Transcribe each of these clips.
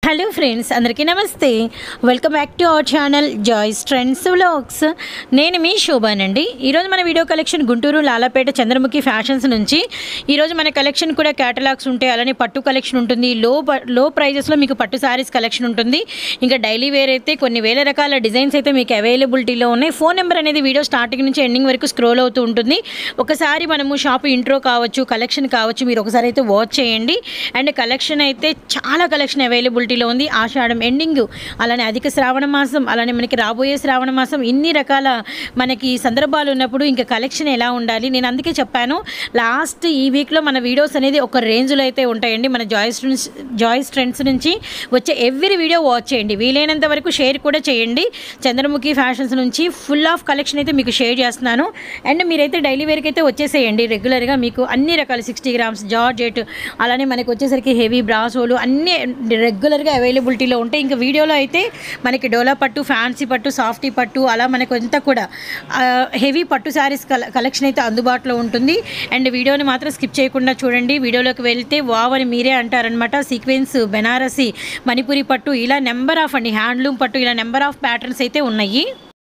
Hello friends అందరికీ నమస్తే welcome back to our channel Joys trends vlogs నేను మీ శోభానండి ఈరోజు మన video collection Guntur Lalapet Chandramukhi fashions నుంచి ఈరోజు మన కలెక్షన్ కూడా క్యాటలాగ్స్ ఉంటాయి అలానే పట్టు కలెక్షన్ ఉంటుంది లో బ- లో ప్రైజెస్లో మీకు పట్టు శారీస్ కలెక్షన్ ఉంటుంది ఇంకా డైలీ వేర్ అయితే కొన్ని వేల రకాల డిజైన్స్ అయితే మీకు అవైలబిలిటీలో ఉన్నాయి ఫోన్ నెంబర్ అనేది వీడియో స్టార్టింగ్ నుంచి ఎండింగ్ వరకు స్క్రోల్ అవుతూ ఉంటుంది ఒకసారి మనము షాప్ ఇంట్రో కావచ్చు కలెక్షన్ కావచ్చు మీరు ఒకసారి అయితే వాచ్ చేయండి అండ్ కలెక్షన్ అయితే చాలా కలెక్షన్ అవైలబిలిటీలో ఉంది ఆషాఢం ఎండింగ్ అలానే అధిక శ్రావణ మాసం అలానే మనకి రాబోయే శ్రావణ మాసం ఇన్ని రకాల మనకి సందర్భాలు ఉన్నప్పుడు ఇంకా కలెక్షన్ ఎలా ఉండాలి నేను అందుకే చెప్పాను లాస్ట్ ఈ వీక్లో మన వీడియోస్ అనేది ఒక రేంజ్లో అయితే ఉంటాయండి మన జాయిస్ ట్రెండ్స్ జాయిస్ ట్రెండ్స్ నుంచి వచ్చే ఎవ్రీ వీడియో వాచ్ చేయండి వీలైనంత వరకు షేర్ కూడా చేయండి చంద్రముఖి ఫ్యాషన్స్ నుంచి ఫుల్ ఆఫ్ కలెక్షన్ అయితే మీకు షేర్ చేస్తున్నాను అండ్ మీరైతే డైలీ వేర్కి అయితే వచ్చేసేయండి రెగ్యులర్గా మీకు అన్ని రకాల సిక్స్టీ గ్రామ్స్ జార్జెట్ అలానే మనకి వచ్చేసరికి హెవీ బ్రాసోలు అన్ని రెగ్యులర్గా అవైలబిలిటీలో ఉంటాయి ఇంకా వీడియోలో అయితే మనకి డోలా పట్టు ఫ్యాన్సీ పట్టు సాఫ్టీ పట్టు అలా మనకు అంతా కూడా హెవీ పట్టు శారీస్ కలెక్షన్ అయితే అందుబాటులో ఉంటుంది అండ్ వీడియోని మాత్రం స్కిప్ చేయకుండా చూడండి వీడియోలోకి వెళ్తే వావ్ అని మీరే అంటారనమాట సీక్వెన్స్ బెనారసి మణిపురి పట్టు ఇలా నెంబర్ ఆఫ్ అండి హ్యాండ్లూమ్ పట్టు ఇలా నెంబర్ ఆఫ్ ప్యాటర్న్స్ అయితే ఉన్నాయి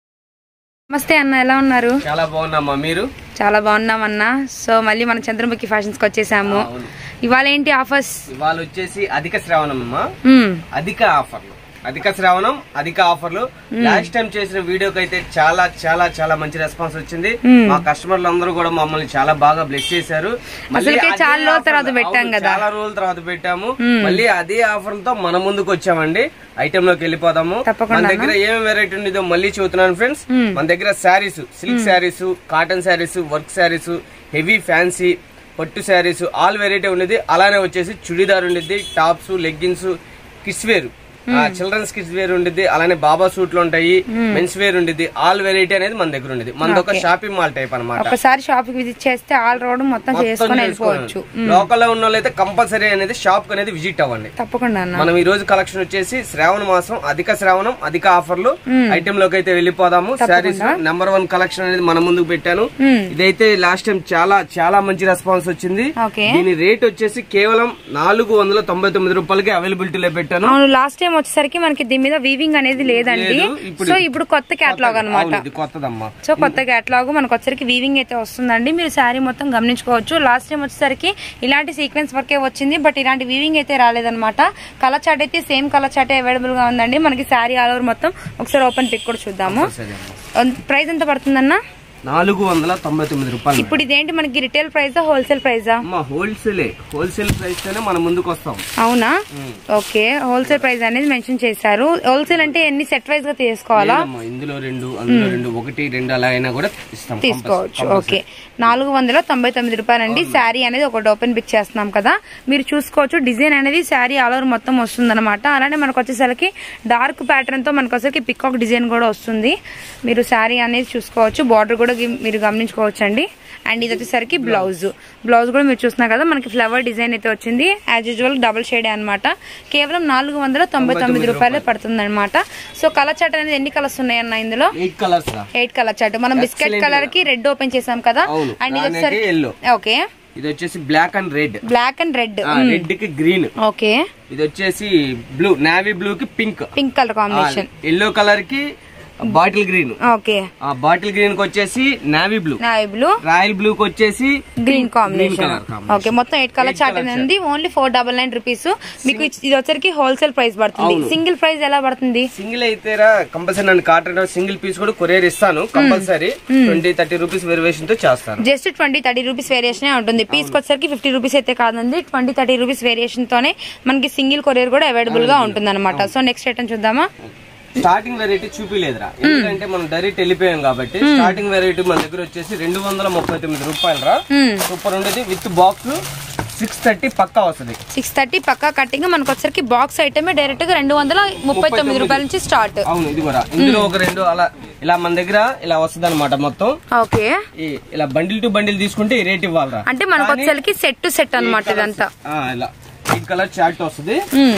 నమస్తే అన్న ఎలా ఉన్నారు చాలా బాగున్నామ్మా మీరు చాలా బాగున్నాం అన్న సో మళ్ళీ మన చంద్రముఖి ఫ్యాషన్స్ కి వచ్చేసాము అవును. ఇవాళ ఏంటి ఆఫర్స్ ఇవాళ వచ్చేసి అధిక శ్రావణం అమ్మా మ్మ్. అధిక ఆఫర్లు అధిక శ్రావణం అధిక ఆఫర్లు లాస్ట్ టైం చేసిన వీడియోకి అయితే చాలా చాలా చాలా మంచి రెస్పాన్స్ వచ్చింది మా కస్టమర్లు అందరూ కూడా మమ్మల్ని చాలా బాగా బ్లెస్ చేశారు మళ్ళీ అసలుకే అదే చాలా రోజుల offer- తర్వాత పెట్టాం అవును, కదా. చాలా రోజుల తర్వాత పెట్టాము మళ్ళీ అదే ఆఫర్ తో మన ముందుకు వచ్చామండి ఐటమ్ లోకి వెళ్ళిపోదాము తప్పకుండా మన దగ్గర ఏమేమి వెరైటీ ఉండిదో మళ్ళీ చూస్తున్నాను ఫ్రెండ్స్ మన దగ్గర saris silk saris cotton saris work saris heavy fancy పట్టు శారీస్ ఆల్ వెరైటీ ఉండేది అలానే వచ్చేసి చుడిదార్ ఉండేది tops leggings kids wear children's kids wear ఉండేది అలానే బాబా సూట్లు ఉంటాయి మెన్స్ వేర్ ఉండేది ఆల్ వెరైటీ అనేది మన దగ్గర ఉండేది మనది ఒక షాపింగ్ మాల్ టైప్ అనమాట ఒకసారి షాప్ కి విజిట్ చేస్తే ఆల్ రోడ్ మొత్తం చేసుకొని వెళ్ళిపోవచ్చు లోకల్ లో ఉన్న వాళ్ళైతే కంపల్సరీ అనేది షాప్ అనేది విజిట్ అవ్వండి తప్పకుండా అన్న మనం ఈ రోజు కలెక్షన్ వచ్చేసి శ్రావణ మాసం అధిక శ్రావణం అధిక ఆఫర్లు ఐటమ్ లోకి అయితే వెళ్ళిపోదాము శారీస్ నెంబర్ వన్ కలెక్షన్ అనేది మన ముందుకు పెట్టాను ఇదైతే లాస్ట్ టైం చాలా చాలా మంచి రెస్పాన్స్ వచ్చింది ఓకే దీని రేట్ వచ్చేసి కేవలం నాలుగు వందల తొంభై తొమ్మిది రూపాయలకి అవైలబిలిటీలో పెట్టాను అవును లాస్ట్ టైం వచ్చేసరికి మనకి దీని మీద వీవింగ్ అనేది లేదండి లేదు, ఇప్పుడు- సో ఇప్పుడు కొత్త కేటలాగ్ అనమాట అవును, ఇది కొత్తదమ్మా సో కొత్త కేటలాగ్ మనకు వచ్చరికి వీవింగ్ అయితే వస్తుందండి మీరు శారీ మొత్తం గమనించుకోవచ్చు లాస్ట్ టైం వచ్చేసరికి ఇలాంటి సీక్వెన్స్ వర్కే వచ్చింది బట్ ఇలాంటి వీవింగ్ అయితే రాలేదన్నమాట కలర్ చాట్ అయితే సేమ్ కలర్ చాట్ అవైలబుల్ గా ఉందండి మనకి శారీ ఆల్ ఓవర్ మొత్తం ఒకసారి ఓపెన్ పిక్ కూడా చూద్దాము సరే అమ్మా. ప్రైస్ ఎంత పడుతుందన్న నాలుగు వందల తొంభై తొమ్మిది రూపాయలు ఇప్పుడు ఇదేంటి మనకి రిటైల్ ప్రైజా హోల్సేల్ ప్రైజా అమ్మా హోల్సేలే హోల్సేల్ ప్రైస్ తోనే మనం ముందుకు వస్తాం అవునా ఓకే హోల్సేల్ ప్రైస్ అనేది మెన్షన్ చేశారు హోల్సేల్ అంటే ఎన్ని సెట్ వైజ్ గా తీసుకోవాలా లేదమ్మా, ఇందులో రెండు అందులో రెండు ఒకటి రెండు అలా అయినా కూడా ఇస్తాం తీసుకోవచ్చు ఓకే నాలుగు వందల తొంభై తొమ్మిది రూపాయలండి శారీ అనేది ఒకటి ఓపెన్ పిక్ చేస్తున్నాం కదా మీరు చూసుకోవచ్చు డిజైన్ అనేది శారీ ఆల్ ఓవర్ మొత్తం వస్తుంది అనమాట అలానే మనకు వచ్చేసరికి డార్క్ ప్యాటర్న్ తో మనకు వచ్చేసరికి పికాక్ డిజైన్ కూడా వస్తుంది మీరు శారీ అనేది చూసుకోవచ్చు బార్డర్ కూడా గి- మీరు గమనించుకోవచ్చు అండి అండ్ ఇది వచ్చేసరికి బ్లౌజ్ బ్లౌజ్ కూడా మీరు చూస్తున్నారు కదా మనకి ఫ్లవర్ డిజైన్ అయితే వచ్చింది యాజ్ యూజువల్ డబుల్ షేడ్ అన్నమాట కేవలం నాలుగు వందల తొంభై తొమ్మిది రూపాయలే పడుతుంది అనమాట సో కలర్ చాట్ అనేది ఎన్ని కలర్స్ ఉన్నాయన్న ఇందులో ఎయిట్ కలర్స్ రా ఎయిట్ కలర్ చార్ట్ మనం బిస్కెట్ కలర్ కి రెడ్ ఓపెన్ చేసాం కదా అవును. అండ్ ఇది దానికి వచ్చేసరికి yellow. ఓకే ఇది వచ్చేసి black and red black and red red కి గ్రీన్ ఓకే ఇది వచ్చేసి బ్లూ నావీ బ్లూ కి pink pink colour combination yellow colour కి బాటిల్ గ్రీన్ ఓకే ఆ బాటిల్ గ్రీన్ కి వచ్చేసి navy blue navy blue royal blue కి వచ్చేసి green combination colour combination. Okay మొత్తం ఎయిట్ కలర్ చార్ట్ ఉంది only four double nine rupees మీకు ఇచ్- ఇది వచ్చరికి హోల్సేల్ ప్రైస్ పడుతుంది సింగిల్ ప్రైస్ ఎలా పడుతుంది సింగిల్ అయితే రా కంపల్సరీ నన్ను కాటన్ సింగిల్ పీస్ కూడా కొరియర్ ఇస్తాను compulsory twenty thirty rupees variation తో చేస్తాను just twenty thirty rupees variation ఉంటుంది పీస్ వచ్చరికి ఫిఫ్టీ రూపీస్ అయితే కాదండి ట్వంటీ థర్టీ రూపీస్ వేరియేషన్ తోనే మనకి సింగిల్ కొరియర్ కూడా అవైలబుల్ గా ఉంటుంది అనమాట సో నెక్స్ట్ ఐటమ్ చూద్దామా స్టార్టింగ్ వెరైటీ చూపిలేదురా ఎందుకంటే మనం డైరెక్ట్ వెళ్ళిపోయాం కాబట్టి స్టార్టింగ్ వెరైటీ మన దగ్గర వచ్చేసి రెండు వందల ముప్పై తొమ్మిది రూపాయలు రా సూపర్ ఉండేది విత్ బాక్స్ సిక్స్ థర్టీ పక్కా వస్తుంది సిక్స్ థర్టీ పక్కా కట్టింగ్ మనకు వచ్చరికి బాక్స్ ఐటమే డైరెక్ట్ గా రెండు వందల ముప్పై తొమ్మిది రూపాయల నుంచి స్టార్ట్ అవును ఇది కూడా ఇందులో ఒక రెండు అలా ఇలా మన దగ్గర ఇలా వస్తుంది అనమాట మొత్తం ఓకే ఈ ఇలా బండిల్ టు బండిల్ తీసుకుంటే ఈ రేట్ ఇవ్వాలరా అంటే మనకు వచ్చరికి సెట్ టు సెట్ అనమాట ఇదంతా ఆ, ఇలా ఎయిట్ కలర్ చార్ట్ వస్తుంది మ్మ్.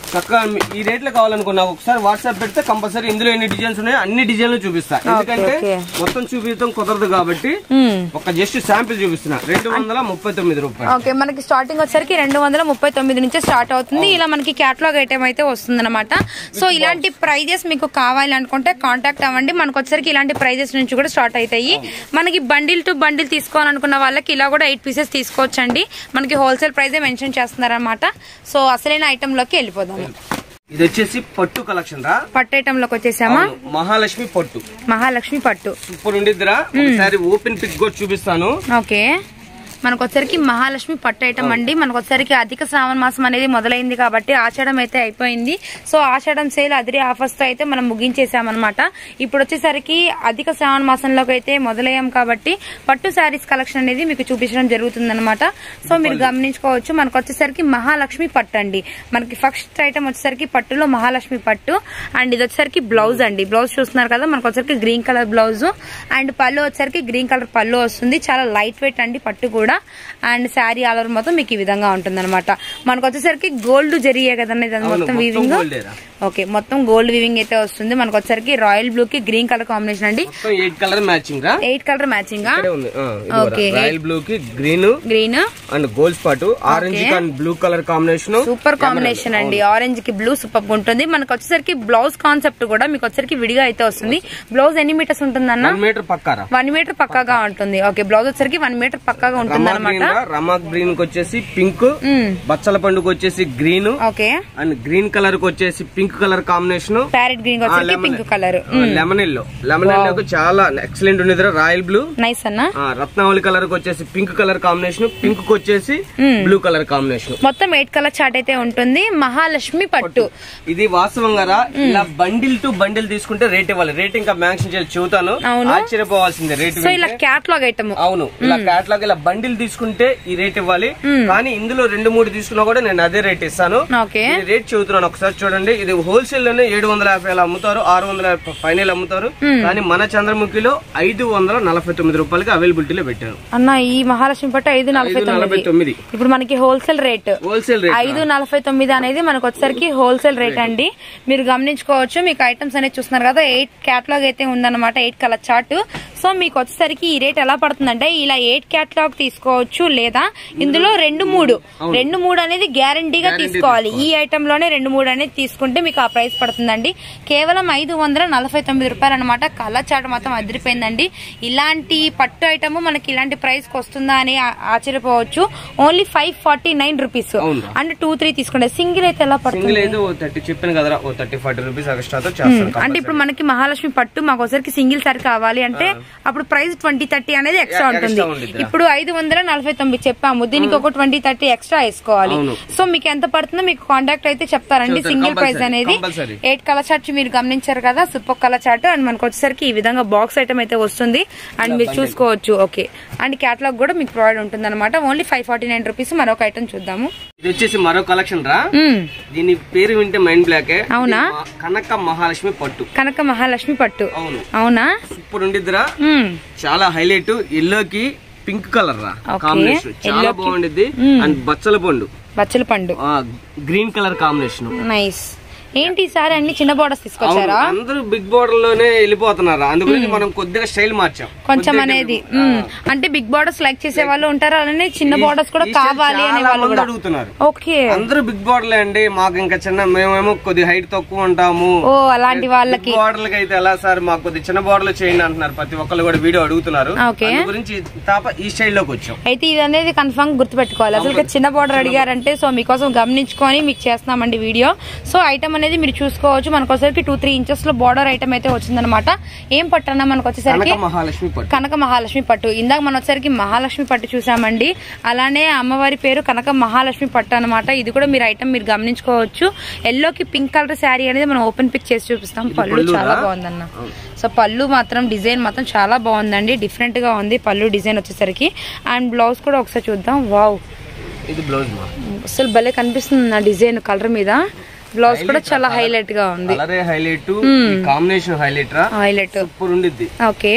చక్కగా మీ- ఈ రేట్లో కావాలనుకున్నా ఒకసారి వాట్సాప్ పెడితే కంపల్సరీ ఇందులో ఎన్ని డిజైన్స్ ఉన్నాయో అన్ని డిజైన్లు చూపిస్తా ఎందుకంటే okay. మొత్తం చూపించడం కుదరదు కాబట్టి ఒక జస్ట్ శాంపిల్ చూపిస్తున్నా రెండు వందల ముప్పై తొమ్మిది రూపాయలు ఓకే మనకి స్టార్టింగ్ వచ్చేసరికి రెండు వందల ముప్పై తొమ్మిది నుంచి స్టార్ట్ అవుతుంది ఇలా మనకి క్యాటలాగ్ ఐటమ్ అయితే వస్తుంది అనమాట సో ఇలాంటి ప్రైజెస్ మీకు కావాలి అనుకుంటే కాంటాక్ట్ అవ్వండి మనకు వచ్చేసరికి ఇలాంటి ప్రైజెస్ నుంచి కూడా స్టార్ట్ అవుతాయి మనకి బండిల్ టు బండిల్ తీసుకోవాలనుకున్న వాళ్ళకి ఇలా కూడా ఎయిట్ పీసెస్ తీసుకోవచ్చండి మనకి హోల్సేల్ ప్రైజే మెన్షన్ చేస్తున్నారన్నమాట సో అసలైన ఐటమ్ లోకి వెళ్ళిపోదాము ఇది వచ్చేసి పట్టు కలెక్షన్ రా పట్టు ఐటమ్ లోకి వచ్చేసామా అవును, మహాలక్ష్మి పట్టు మహాలక్ష్మి పట్టు సూపర్ ఉండిద్దిరా ఒకసారి ఓపెన్ పిక్ కూడా చూపిస్తాను ఓకే మనకు వచ్చరికి మహాలక్ష్మి పట్టు ఐటమ్ అండి మనకు వచ్చరికి అధిక శ్రావణ మాసం అనేది మొదలైంది కాబట్టి ఆషాఢం అయితే అయిపోయింది సో ఆషాఢం సేల్ అదిరి ఆఫర్స్ తో అయితే మనం ముగించేసామన్నమాట ఇప్పుడు వచ్చేసరికి అధిక శ్రావణ మాసంలోకి అయితే మొదలయ్యాం కాబట్టి పట్టు శారీస్ కలెక్షన్ అనేది మీకు చూపించడం జరుగుతుంది సో మీరు గమనించుకోవచ్చు మనకు వచ్చేసరికి మహాలక్ష్మి పట్టు అండి మనకి ఫస్ట్ ఐటమ్ వచ్చేసరికి పట్టులో మహాలక్ష్మి పట్టు అండ్ ఇది వచ్చేసరికి బ్లౌజ్ అండి బ్లౌజ్ చూస్తున్నారు కదా మనకు వచ్చేసరికి గ్రీన్ కలర్ బ్లౌజ్ అండ్ పళ్ళు వచ్చేసరికి గ్రీన్ కలర్ పళ్ళు వస్తుంది చాలా లైట్ వెయిట్ అండి పట్టు కూడా అండ్ శారీ ఆల్ ఓవర్ మొత్తం మీకు ఈ విధంగా ఉంటుంది అనమాట మనకు వచ్చేసరికి గోల్డ్ జరిగే కదండి ఇది అవును, మొత్తం మొత్తం వీవింగ్ gold ఏరా. ఓకే మొత్తం గోల్డ్ వీవింగ్ అయితే వస్తుంది మనకు వచ్చేసరికి రాయల్ బ్లూ కి గ్రీన్ కలర్ కాంబినేషన్ అండి మొత్తం ఎయిట్ కలర్ మ్యాచింగ్ రా ఎయిట్ కలర్ మ్యాచింగ్ ఇక్కడే ఉంది Okay. రాయల్ బ్లూ కి green green and gold spot orange Okay. And blue colour combination super combination అండి ఆరెంజ్ కి బ్లూ సూపర్ ఉంటుంది మనకు వచ్చేసరికి బ్లౌజ్ కాన్సెప్ట్ కూడా మీకు వచ్చేసరికి విడిగా అయితే వస్తుంది బ్లౌజ్ ఎన్ని మీటర్స్ ఉంటుందన్న వన్ మీటర్ పక్కారా వన్ మీటర్ పక్కాగా ఉంటుంది ఓకే బ్లౌజ్ వచ్చేసరికి వన్ మీటర్ పక్కాగా ఉంటుంది రమా అనమాట గ్రీన్ రా, రమా గ్రీన్ కి వచ్చేసి పింక్ బచ్చల పండుగ వచ్చేసి green okay and green colour కి వచ్చేసి pink colour combination parrot green వచ్చేసరికి pink colour lemon yellow lemon yellow చాలా ఎక్సలెంట్ ఉండేది రాయల్ బ్లూ నైస్ అన్న రత్నావళి కలర్ కి వచ్చేసి పింక్ కలర్ కాంబినేషన్ పింక్ కి వచ్చేసి బ్లూ కలర్ కాంబినేషన్ మొత్తం ఎయిట్ కలర్ చార్ట్ అయితే ఉంటుంది మహాలక్ష్మి పట్టు ఇది వాస్తవంగా రా, ఇలా బండిల్ టు బండిల్ తీసుకుంటే రేట్ ఇవ్వాలి రేట్ ఇంకా మ్యాక్సిమం చేయాలి చెబుతాను అవును. ఆశ్చర్యపోవాల్సిందే రేట్ సో ఇలా క్యాట్లాగ్ ఐటమ్ అవును ఇలా క్యాట్లాగ్ ఇలా బండిల్ తీసుకుంటే ఈ రేట్ ఇవ్వాలి కానీ ఇందులో రెండు మూడు తీసుకున్నా కూడా నేను అదే రేట్ ఇస్తాను ఓకే ఈ రేట్ చెబుతున్నాను ఒకసారి చూడండి ఇది హోల్సేల్ లోనే ఏడు వందల యాభై అలా అమ్ముతారు ఆరు వందల ఫైనల్ అమ్ముతారు కానీ మన చంద్రముఖిలో ఐదు వందల నలభై తొమ్మిది రూపాయలకి అవైలబిలిటీలో పెట్టాను అన్న ఈ మహాలక్ష్మి పట్టు ఐదు నలభై ఐదు నలభై తొమ్మిది తొమ్మిది ఇప్పుడు మనకి హోల్సేల్ రేట్ హోల్సేల్ రేట్ ఐదు నలభై తొమ్మిది అనేది మనకు వచ్చేసరికి హోల్సేల్ రేట్ అండి మీరు గమనించుకోవచ్చు మీకు ఐటమ్స్ అనేది చూస్తున్నారు కదా ఎయిట్ క్యాటలాగ్ అయితే ఉందన్నమాట ఎయిట్ కలర్ చార్ట్ సో మీకు వచ్చేసరికి ఈ రేట్ ఎలా పడుతుందంటే ఇలా ఎయిట్ క్యాటలాగ్ తీసుకోవచ్చు లేదా ఇందులో రెండు మూడు రెండు మూడు అనేది గ్యారంటీగా తీసుకోవాలి ఈ ఐటమ్ లోనే రెండు మూడు అనేది తీసుకుంటే మీకు ఆ ప్రైస్ పడుతుందండి కేవలం ఐదు వందల నలభై తొమ్మిది రూపాయలు అనమాట కలర్ చాట్ మొత్తం అదిరిపోయిందండి ఇలాంటి పట్టు ఐటమ్ మనకి ఇలాంటి ప్రైస్ కి వస్తుందా అని ఆ- ఆశ్చర్యపోవచ్చు only five forty nine rupees అవునా? అంటే టూ త్రీ తీసుకుంటే సింగిల్ అయితే ఎలా పడుతుంది సింగిల్ అయితే ఓ థర్టీ చెప్పాను కదరా ఓ థర్టీ ఫార్టీ రూపీస్ ఎక్స్ట్రాతో చేస్తాను అంటే ఇప్పుడు మనకి మహాలక్ష్మి పట్టు మాకు ఒకసారికి సింగిల్ సారీ కావాలి అంటే అప్పుడు ప్రైస్ ట్వంటీ థర్టీ అనేది ఎక్స్ట్రా ఎక్స్ట్రా ఉంటుంది ఉండిద్దిరా. ఇప్పుడు ఐదు వందల నలభై తొమ్మిది చెప్పాము దీనికి ఒక ట్వంటీ థర్టీ ఎక్స్ట్రా వేసుకోవాలి అవును. సో మీకు ఎంత పడుతుందో మీకు కాంటాక్ట్ అయితే చెప్తారండి చెప్తారు, సింగిల్ ప్రైస్ compulsory, అనేది compulsory. ఎయిట్ కలర్ చార్ట్ మీరు గమనించారు కదా సూపర్ కలర్ చార్ట్ అండ్ మనకు వచ్చేసరికి ఈ విధంగా బాక్స్ ఐటమ్ అయితే వస్తుంది అండ్ మీరు చూసుకోవచ్చు ఓకే అండ్ క్యాటలాగ్ కూడా మీకు ప్రొవైడ్ ఉంటుంది అనమాట only five forty nine rupees మరొక ఐటమ్ చూద్దాము ఇది వచ్చేసి మరో కలెక్షన్ రా మ్మ్. దీని పేరు వింటే మైండ్ బ్లాక్ అవునా? కనక మహాలక్ష్మి పట్టు కనక మహాలక్ష్మి పట్టు అవును అవునా సూపర్ ఉండిద్దిరా మ్మ్. చాలా హైలైట్ ఎల్లోకి పింక్ కలర్ రా Okay. కాంబినేషన్ చాలా Yellow కి- బాగుండిద్ది అండ్ బచ్చల పండు బచ్చల పండు గ్రీన్ కలర్ కాంబినేషన్ నైస్ ఏంటి ఈసారి అన్ని చిన్న బోర్డర్స్ తీసుకొచ్చారా అందరూ బిగ్ బోర్డర్ లోనే వెళ్ళిపోతున్నారు అందుగురించి మనం కొద్దిగా స్టైల్ మార్చాం కొంచెం కొద్దిగా అనేది ఆ. మ్మ్. అంటే బిగ్ బోర్డర్స్ లైక్ చేసే వాళ్ళు ఉంటారు అలానే చిన్న ఈ- బోర్డర్స్ కూడా ఈ shirt కావాలి అనే చాలా వాళ్ళు మంది కూడా అడుగుతున్నారు ఓకే అందరూ బిగ్ బోర్డర్లే అండి మాకు ఇంకా చిన్న మేమేమో కొద్ది హైట్ తక్కువ ఉంటాము ఓ అలాంటి వాళ్ళకి బిగ్ బోర్డర్లకి అయితే ఎలా సార్ మాకు కొద్ది చిన్న బోర్డర్లు చేయండి అంటున్నారు ప్రతి ఒక్కళ్ళు కూడా వీడియో అడుగుతున్నారు ఓకే. అందు గురించి తాప ఈ స్టైల్ లోకి వచ్చాం అయితే ఇది అనేది కన్ఫర్మ్ గుర్తుపెట్టుకోవాలి అసలు చిన్న బోర్డర్ అడిగారంటే సో మీకోసం గమనించుకొని మీకు చేస్తున్నామండి వీడియో సో ఐటమ్ అనేది మీరు చూసుకోవచ్చు మనకు వచ్చేసరికి టూ త్రీ ఇంచెస్ లో బోర్డర్ ఐటమ్ అయితే వచ్చిందనమాట ఏం పట్టన్నా మనకు వచ్చేసరికి కనక మహాలక్ష్మి పట్టు కనక మహాలక్ష్మి పట్టు ఇందాక మనం వచ్చేసరికి మహాలక్ష్మి పట్టు చూసామండి అలానే అమ్మవారి పేరు కనక మహాలక్ష్మి పట్టు అన్నమాట ఇది కూడా మీరు ఐటమ్ మీరు గమనించుకోవచ్చు ఎల్లోకి పింక్ కలర్ శారీ అనేది మనం ఓపెన్ పిక్ చేసి చూపిస్తాం పళ్ళు పళ్ళురా? చాలా బాగుందన్న సో పళ్ళు మాత్రం డిజైన్ మాత్రం చాలా బాగుందండి డిఫరెంట్ గా ఉంది పళ్ళు డిజైన్ వచ్చేసరికి అండ్ బ్లౌజ్ కూడా ఒకసారి చూద్దాం వావ్ ఇది బ్లౌజ్ మా అసలు భలే కనిపిస్తుంది నా డిజైన్ కలర్ మీద బ్లౌజ్ కూడా చాలా హైలైట్ గా ఉంది కలరే హైలైట్ కాంబినేషన్ హైలైట్ రా హైలైట్ సూపర్ ఉండిద్ది ఓకే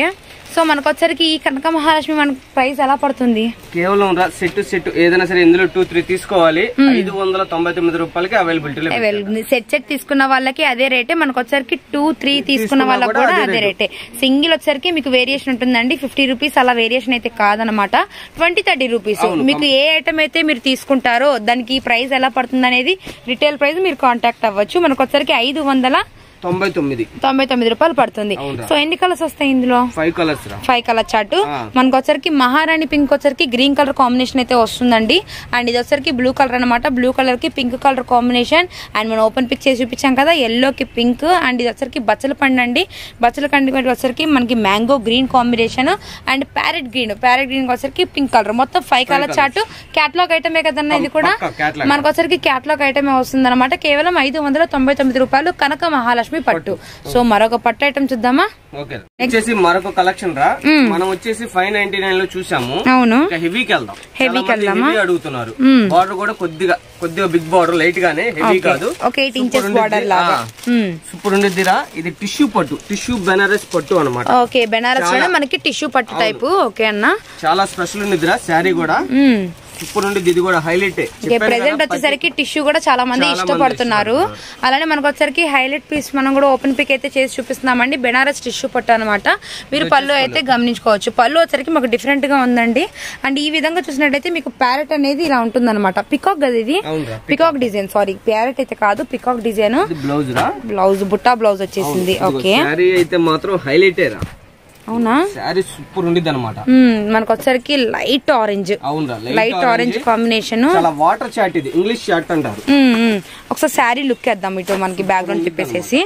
సో మనకు వచ్చరికి ఈ కనక మహాలక్ష్మి మనకు ప్రైస్ ఎలా పడుతుంది కేవలం రా సెట్ సెట్ ఏదైనా సరే ఇందులో టూ త్రీ తీసుకోవాలి ఐదు వందల తొంభై తొమ్మిది రూపాయలకి అవైలబిలిటీలో అవైలబుల్ సెట్ సెట్ తీసుకున్న వాళ్ళకి అదే రేటే మనకు వచ్చరికి టూ త్రీ తీసుకున్న వాళ్ళకి కూడా అదే రేటే సింగిల్ వచ్చరికి మీకు వేరియేషన్ ఉంటుందండి ఫిఫ్టీ రూపీస్ అలా వేరియేషన్ అయితే కాదనమాట ట్వంటీ థర్టీ రూపీస్ మీకు ఏ ఐటమ్ అయితే మీరు తీసుకుంటారో దానికి ప్రైస్ ఎలా పడుతుంది అనేది రిటైల్ ప్రైస్ మీరు కాంటాక్ట్ అవ్వచ్చు మనకు వచ్చరికి ఐదు వందల తొంభై తొమ్మిది తొంభై తొమ్మిది రూపాయలు పడుతుంది అవునురా. సో ఎన్ని కలర్స్ వస్తాయి ఇందులో ఫైవ్ కలర్స్ రా ఫైవ్ కలర్ చార్ట్ ఆ. మనకు వచ్చరికి మహారాణి పింక్ వచ్చరికి గ్రీన్ కలర్ కాంబినేషన్ అయితే వస్తుందండి అండ్ ఇది వచ్చరికి బ్లూ కలర్ అనమాట బ్లూ కలర్ కి పింక్ కలర్ కాంబినేషన్ అండ్ మనం ఓపెన్ పిక్ చేసి చూపించాం కదా ఎల్లో కి పింక్ అండ్ ఇది వచ్చరికి బచ్చల పండు అండి బచ్చల పండు వచ్చరికి మనకి mango green combination and parrot green parrot green వచ్చరికి పింక్ కలర్ మొత్తం ఫైవ్ కలర్ చార్ట్ క్యాట్లాగ్ ఐటమే కదన్నా ఇది కూడా పక్కా catalog. మనకు వచ్చరికి క్యాట్లాగ్ ఐటమే వస్తుంది అనమాట కేవలం ఐదు వందల తొంభై తొమ్మిది రూపాయలు కనక మహాలక్ష్మి పట్టు సో మరొక పట్టు ఐటమ్ చూద్దామా ఓకే వచ్చేసి మరొక కలెక్షన్ రా మనం వచ్చేసి ఫైవ్ నైన్టీ నైన్ లో చూసాము అవును ఇంకా హెవీకి వెళ్దాం Heavy కి చాలా మంది heavy అడుగుతున్నారు బార్డర్ కూడా కొద్దిగా కొద్దిగా బిగ్ బార్డర్ లైట్ గానే హెవీ కాదు ఒక ఎయిట్ ఇంచెస్ బార్డర్ లాగా మ్మ్. సూపర్ ఉండిద్దిరా ఇది టిష్యూ పట్టు టిష్యూ బెనారస్ పట్టు అన్నమాట ఓకే బెనారస్ లోనే మనకి టిష్యూ పట్టు టైపు ఓకే అన్న చాలా స్పెషల్ ఉండిద్దిరా శారీ కూడా మ్మ్. సూపర్ ఉండిద్ది ఇది కూడా హైలైట్ ఓకే ప్రెసెంట్ వచ్చేసరికి టిష్యూ కూడా చాలా మంది ఇష్టపడుతున్నారు అలానే మనకు వచ్చేసరికి హైలైట్ పీస్ మనం కూడా ఓపెన్ పిక్ అయితే చేసి చూపిస్తున్నామండి బెనారస్ టిష్యూ పట్టు అనమాట మీరు పళ్ళు అయితే గమనించుకోవచ్చు పళ్ళు వచ్చరికి మాకు డిఫరెంట్ గా ఉందండి అండ్ ఈ విధంగా చూసినట్టయితే మీకు ప్యారెట్ అనేది ఇలా ఉంటుంది అనమాట పికాక్ కదా ఇది అవునురా పికాక్ డిజైన్ సారీ ప్యారెట్ అయితే కాదు పికాక్ డిజైన్ ఇది బ్లౌజ్ రా బ్లౌజ్ బుట్టా బ్లౌజ్ వచ్చేసింది ఓకే శారీ అయితే మాత్రం హైలైట్ రా అవునా శారీ సూపర్ ఉండిద్ది అనమాట మ్మ్. మనకు వచ్చరికి లైట్ ఆరెంజ్ అవునరా లైట్ ఆరెంజ్ కాంబినేషన్ చాలా వాటర్ చాట్ ఇది ఇంగ్లీష్ చాట్ అంటారు ఒకసారి శారీ లుక్ వేద్దాం ఇటు మనకి బ్యాక్గ్రౌండ్ తిప్పేసేసి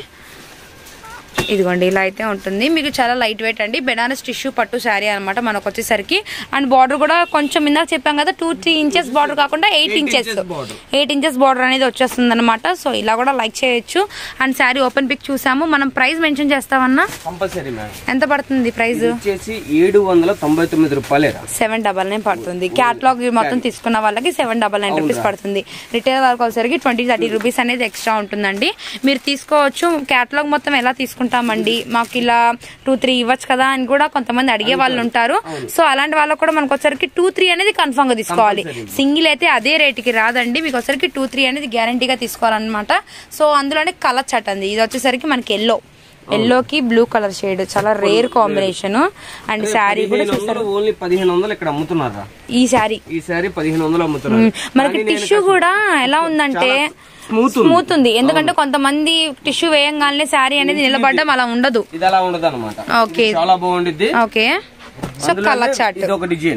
ఇదిగోండి ఇలా అయితే ఉంటుంది మీకు చాలా లైట్ వెయిట్ అండి బెనారస్ టిష్యూ పట్టు శారీ అనమాట మనకు వచ్చేసరికి అండ్ బార్డర్ కూడా కొంచెం ఇందాక చెప్పాం కదా టూ త్రీ ఇంచెస్ బార్డర్ కాకుండా eight inches border. Eight inches border అనేది వచ్చేస్తుంది అనమాట సో ఇలా కూడా లైక్ చేయొచ్చు అండ్ శారీ ఓపెన్ పిక్ చూసాము మనం ప్రైస్ మెన్షన్ చేస్తామన్నా కంపల్సరీ మేడం ఎంత పడుతుంది ప్రైస్ ఇది వచ్చేసి ఏడు వందల తొంభై తొమ్మిది రూపాయలేరా సెవెన్ డబల్ నైన్ పడుతుంది క్యాట్లాగ్ మొత్తం తీసుకున్న వాళ్ళకి సెవెన్ డబల్ నైన్ రూపీస్ పడుతుంది రిటైల్ వాళ్ళకి వచ్చేసరికి ట్వంటీ థర్టీ రూపీస్ అనేది ఎక్స్ట్రా ఉంటుందండి మీరు తీసుకోవచ్చు క్యాట్లాగ్ మొత్తం ఎలా తీసుకుంటామండి మాకు ఇలా టూ త్రీ ఇవ్వచ్చు కదా అని కూడా కొంతమంది అడిగే వాళ్ళు ఉంటారు సో అలాంటి వాళ్ళకి కూడా మనకు వచ్చరికి టూ త్రీ అనేది కన్ఫర్మ్ గా తీసుకోవాలి సింగిల్ అయితే అదే రేటుకి రాదండి మీకు వచ్చరికి టూ త్రీ అనేది గ్యారంటీగా తీసుకోవాలన్నమాట సో అందులోనే కలర్ చట్ అండి ఇది వచ్చేసరికి మనకి ఎల్లో ఎల్లోకి బ్లూ కలర్ షేడ్ చాలా రేర్ కాంబినేషన్ అండ్ శారీ కూడా పదిహేను వందలు ఓన్లీ పదిహేను వందలు ఇక్కడ అమ్ముతున్నారా ఈ శారీ ఈ శారీ పదిహేను వందలు అమ్ముతున్నారు మనకి టిష్యూ కూడా ఎలా ఉందంటే స్మూత్ స్మూత్ ఉంది ఎందుకంటే కొంతమంది టిష్యూ వేయంగానే శారీ అనేది నిలబడడం అలా ఉండదు ఇది అలా ఉండదు అనమాట ఓకే చాలా బాగుండిద్ది ఓకే సో కలర్ చాట్ ఇది ఒక డిజైన్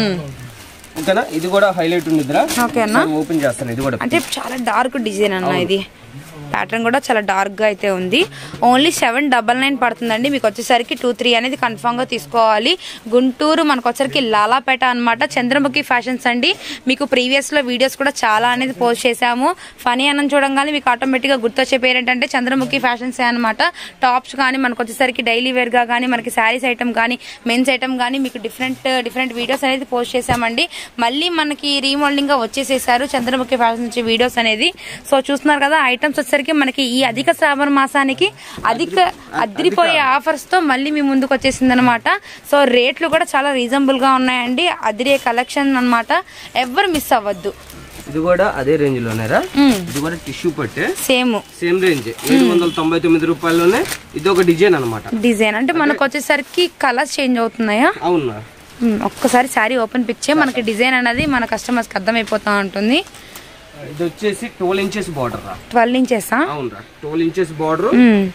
ఓకేనా ఇది కూడా హైలైట్ ఉండిద్దిరా ఓకే అన్న ఓపెన్ చేస్తాను ఇది కూడా అంటే చాలా డార్క్ డిజైన్ అన్న ఇది ప్యాటర్న్ కూడా చాలా డార్క్ గా అయితే ఉంది ఓన్లీ సెవెన్ డబల్ నైన్ పడుతుందండి మీకు వచ్చేసరికి టూ త్రీ అనేది కన్ఫామ్ గా తీసుకోవాలి గుంటూరు మనకు వచ్చరికి లాలాపేట అన్నమాట చంద్రముఖి ఫ్యాషన్స్ అండి మీకు ప్రీవియస్ లో వీడియోస్ కూడా చాలా అనేది పోస్ట్ చేశాము ఫనీ అన్నం చూడంగానే మీకు ఆటోమేటిక్ గా గుర్తొచ్చే పేరు ఏంటంటే చంద్రముఖి ఫ్యాషన్స్ అనమాట టాప్స్ కానీ మనకు వచ్చేసరికి డైలీ వేర్ గా కానీ మనకి శారీస్ ఐటమ్ కానీ మెన్స్ ఐటమ్ కానీ మీకు డిఫరెంట్ డిఫరెంట్ వీడియోస్ అనేది పోస్ట్ చేశామండి మళ్ళీ మనకి రీమోల్డింగ్ గా వచ్చేసేసారు చంద్రముఖి ఫ్యాషన్ నుంచి వీడియోస్ అనేది సో చూస్తున్నారు కదా ఐటమ్స్ వచ్చేసరికి మనకి ఈ అధిక శ్రావణ మాసానికి అధిక అదిరిపోయే ఆఫర్స్ తో మళ్ళీ మీ ముందుకు వచ్చేసింది అనమాట సో రేట్లు కూడా చాలా రీజనబుల్ గా ఉన్నాయండి అదిరే కలెక్షన్ అన్నమాట ఎవ్వరు మిస్ అవ్వద్దు ఇది కూడా అదే రేంజ్ లోనేరా ఇది కూడా టిష్యూ పట్టే సేమ్ సేమ్ రేంజ్ ఏడు వందల తొంభై తొమ్మిది రూపాయల్లోనే ఇది ఒక డిజైన్ అనమాట డిజైన్ అంటే మనకు వచ్చేసరికి కలర్స్ చేంజ్ అవుతున్నాయా అవునా మ్మ్. ఒక్కసారి శారీ ఓపెన్ పిక్ చేయి మనకి డిజైన్ అనేది మన కస్టమర్స్ కి అర్థమైపోతా ఉంటుంది ఇది వచ్చేసి ట్వెల్వ్ ఇంచెస్ బార్డర్ రా ట్వెల్వ్ ఇంచెసా అవునరా ట్వెల్వ్ ఇంచెస్ బార్డర్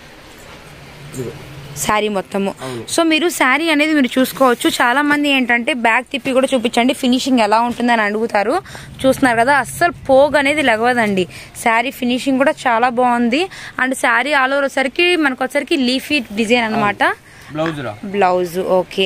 శారీ మొత్తము సో మీరు శారీ అనేది మీరు చూసుకోవచ్చు చాలా మంది ఏంటంటే బ్యాగ్ తిప్పి కూడా చూపించండి ఫినిషింగ్ ఎలా ఉంటుందని అడుగుతారు చూస్తున్నారు కదా అస్సలు పోగ్ అనేది లగవదండి శారీ ఫినిషింగ్ కూడా చాలా బాగుంది అండ్ శారీ ఆల్ ఓవర్ వచ్చరికి మనకు వచ్చరికి లీఫీ డిజైన్ అన్నమాట బ్లౌజ్ రా బ్లౌజ్ ఓకే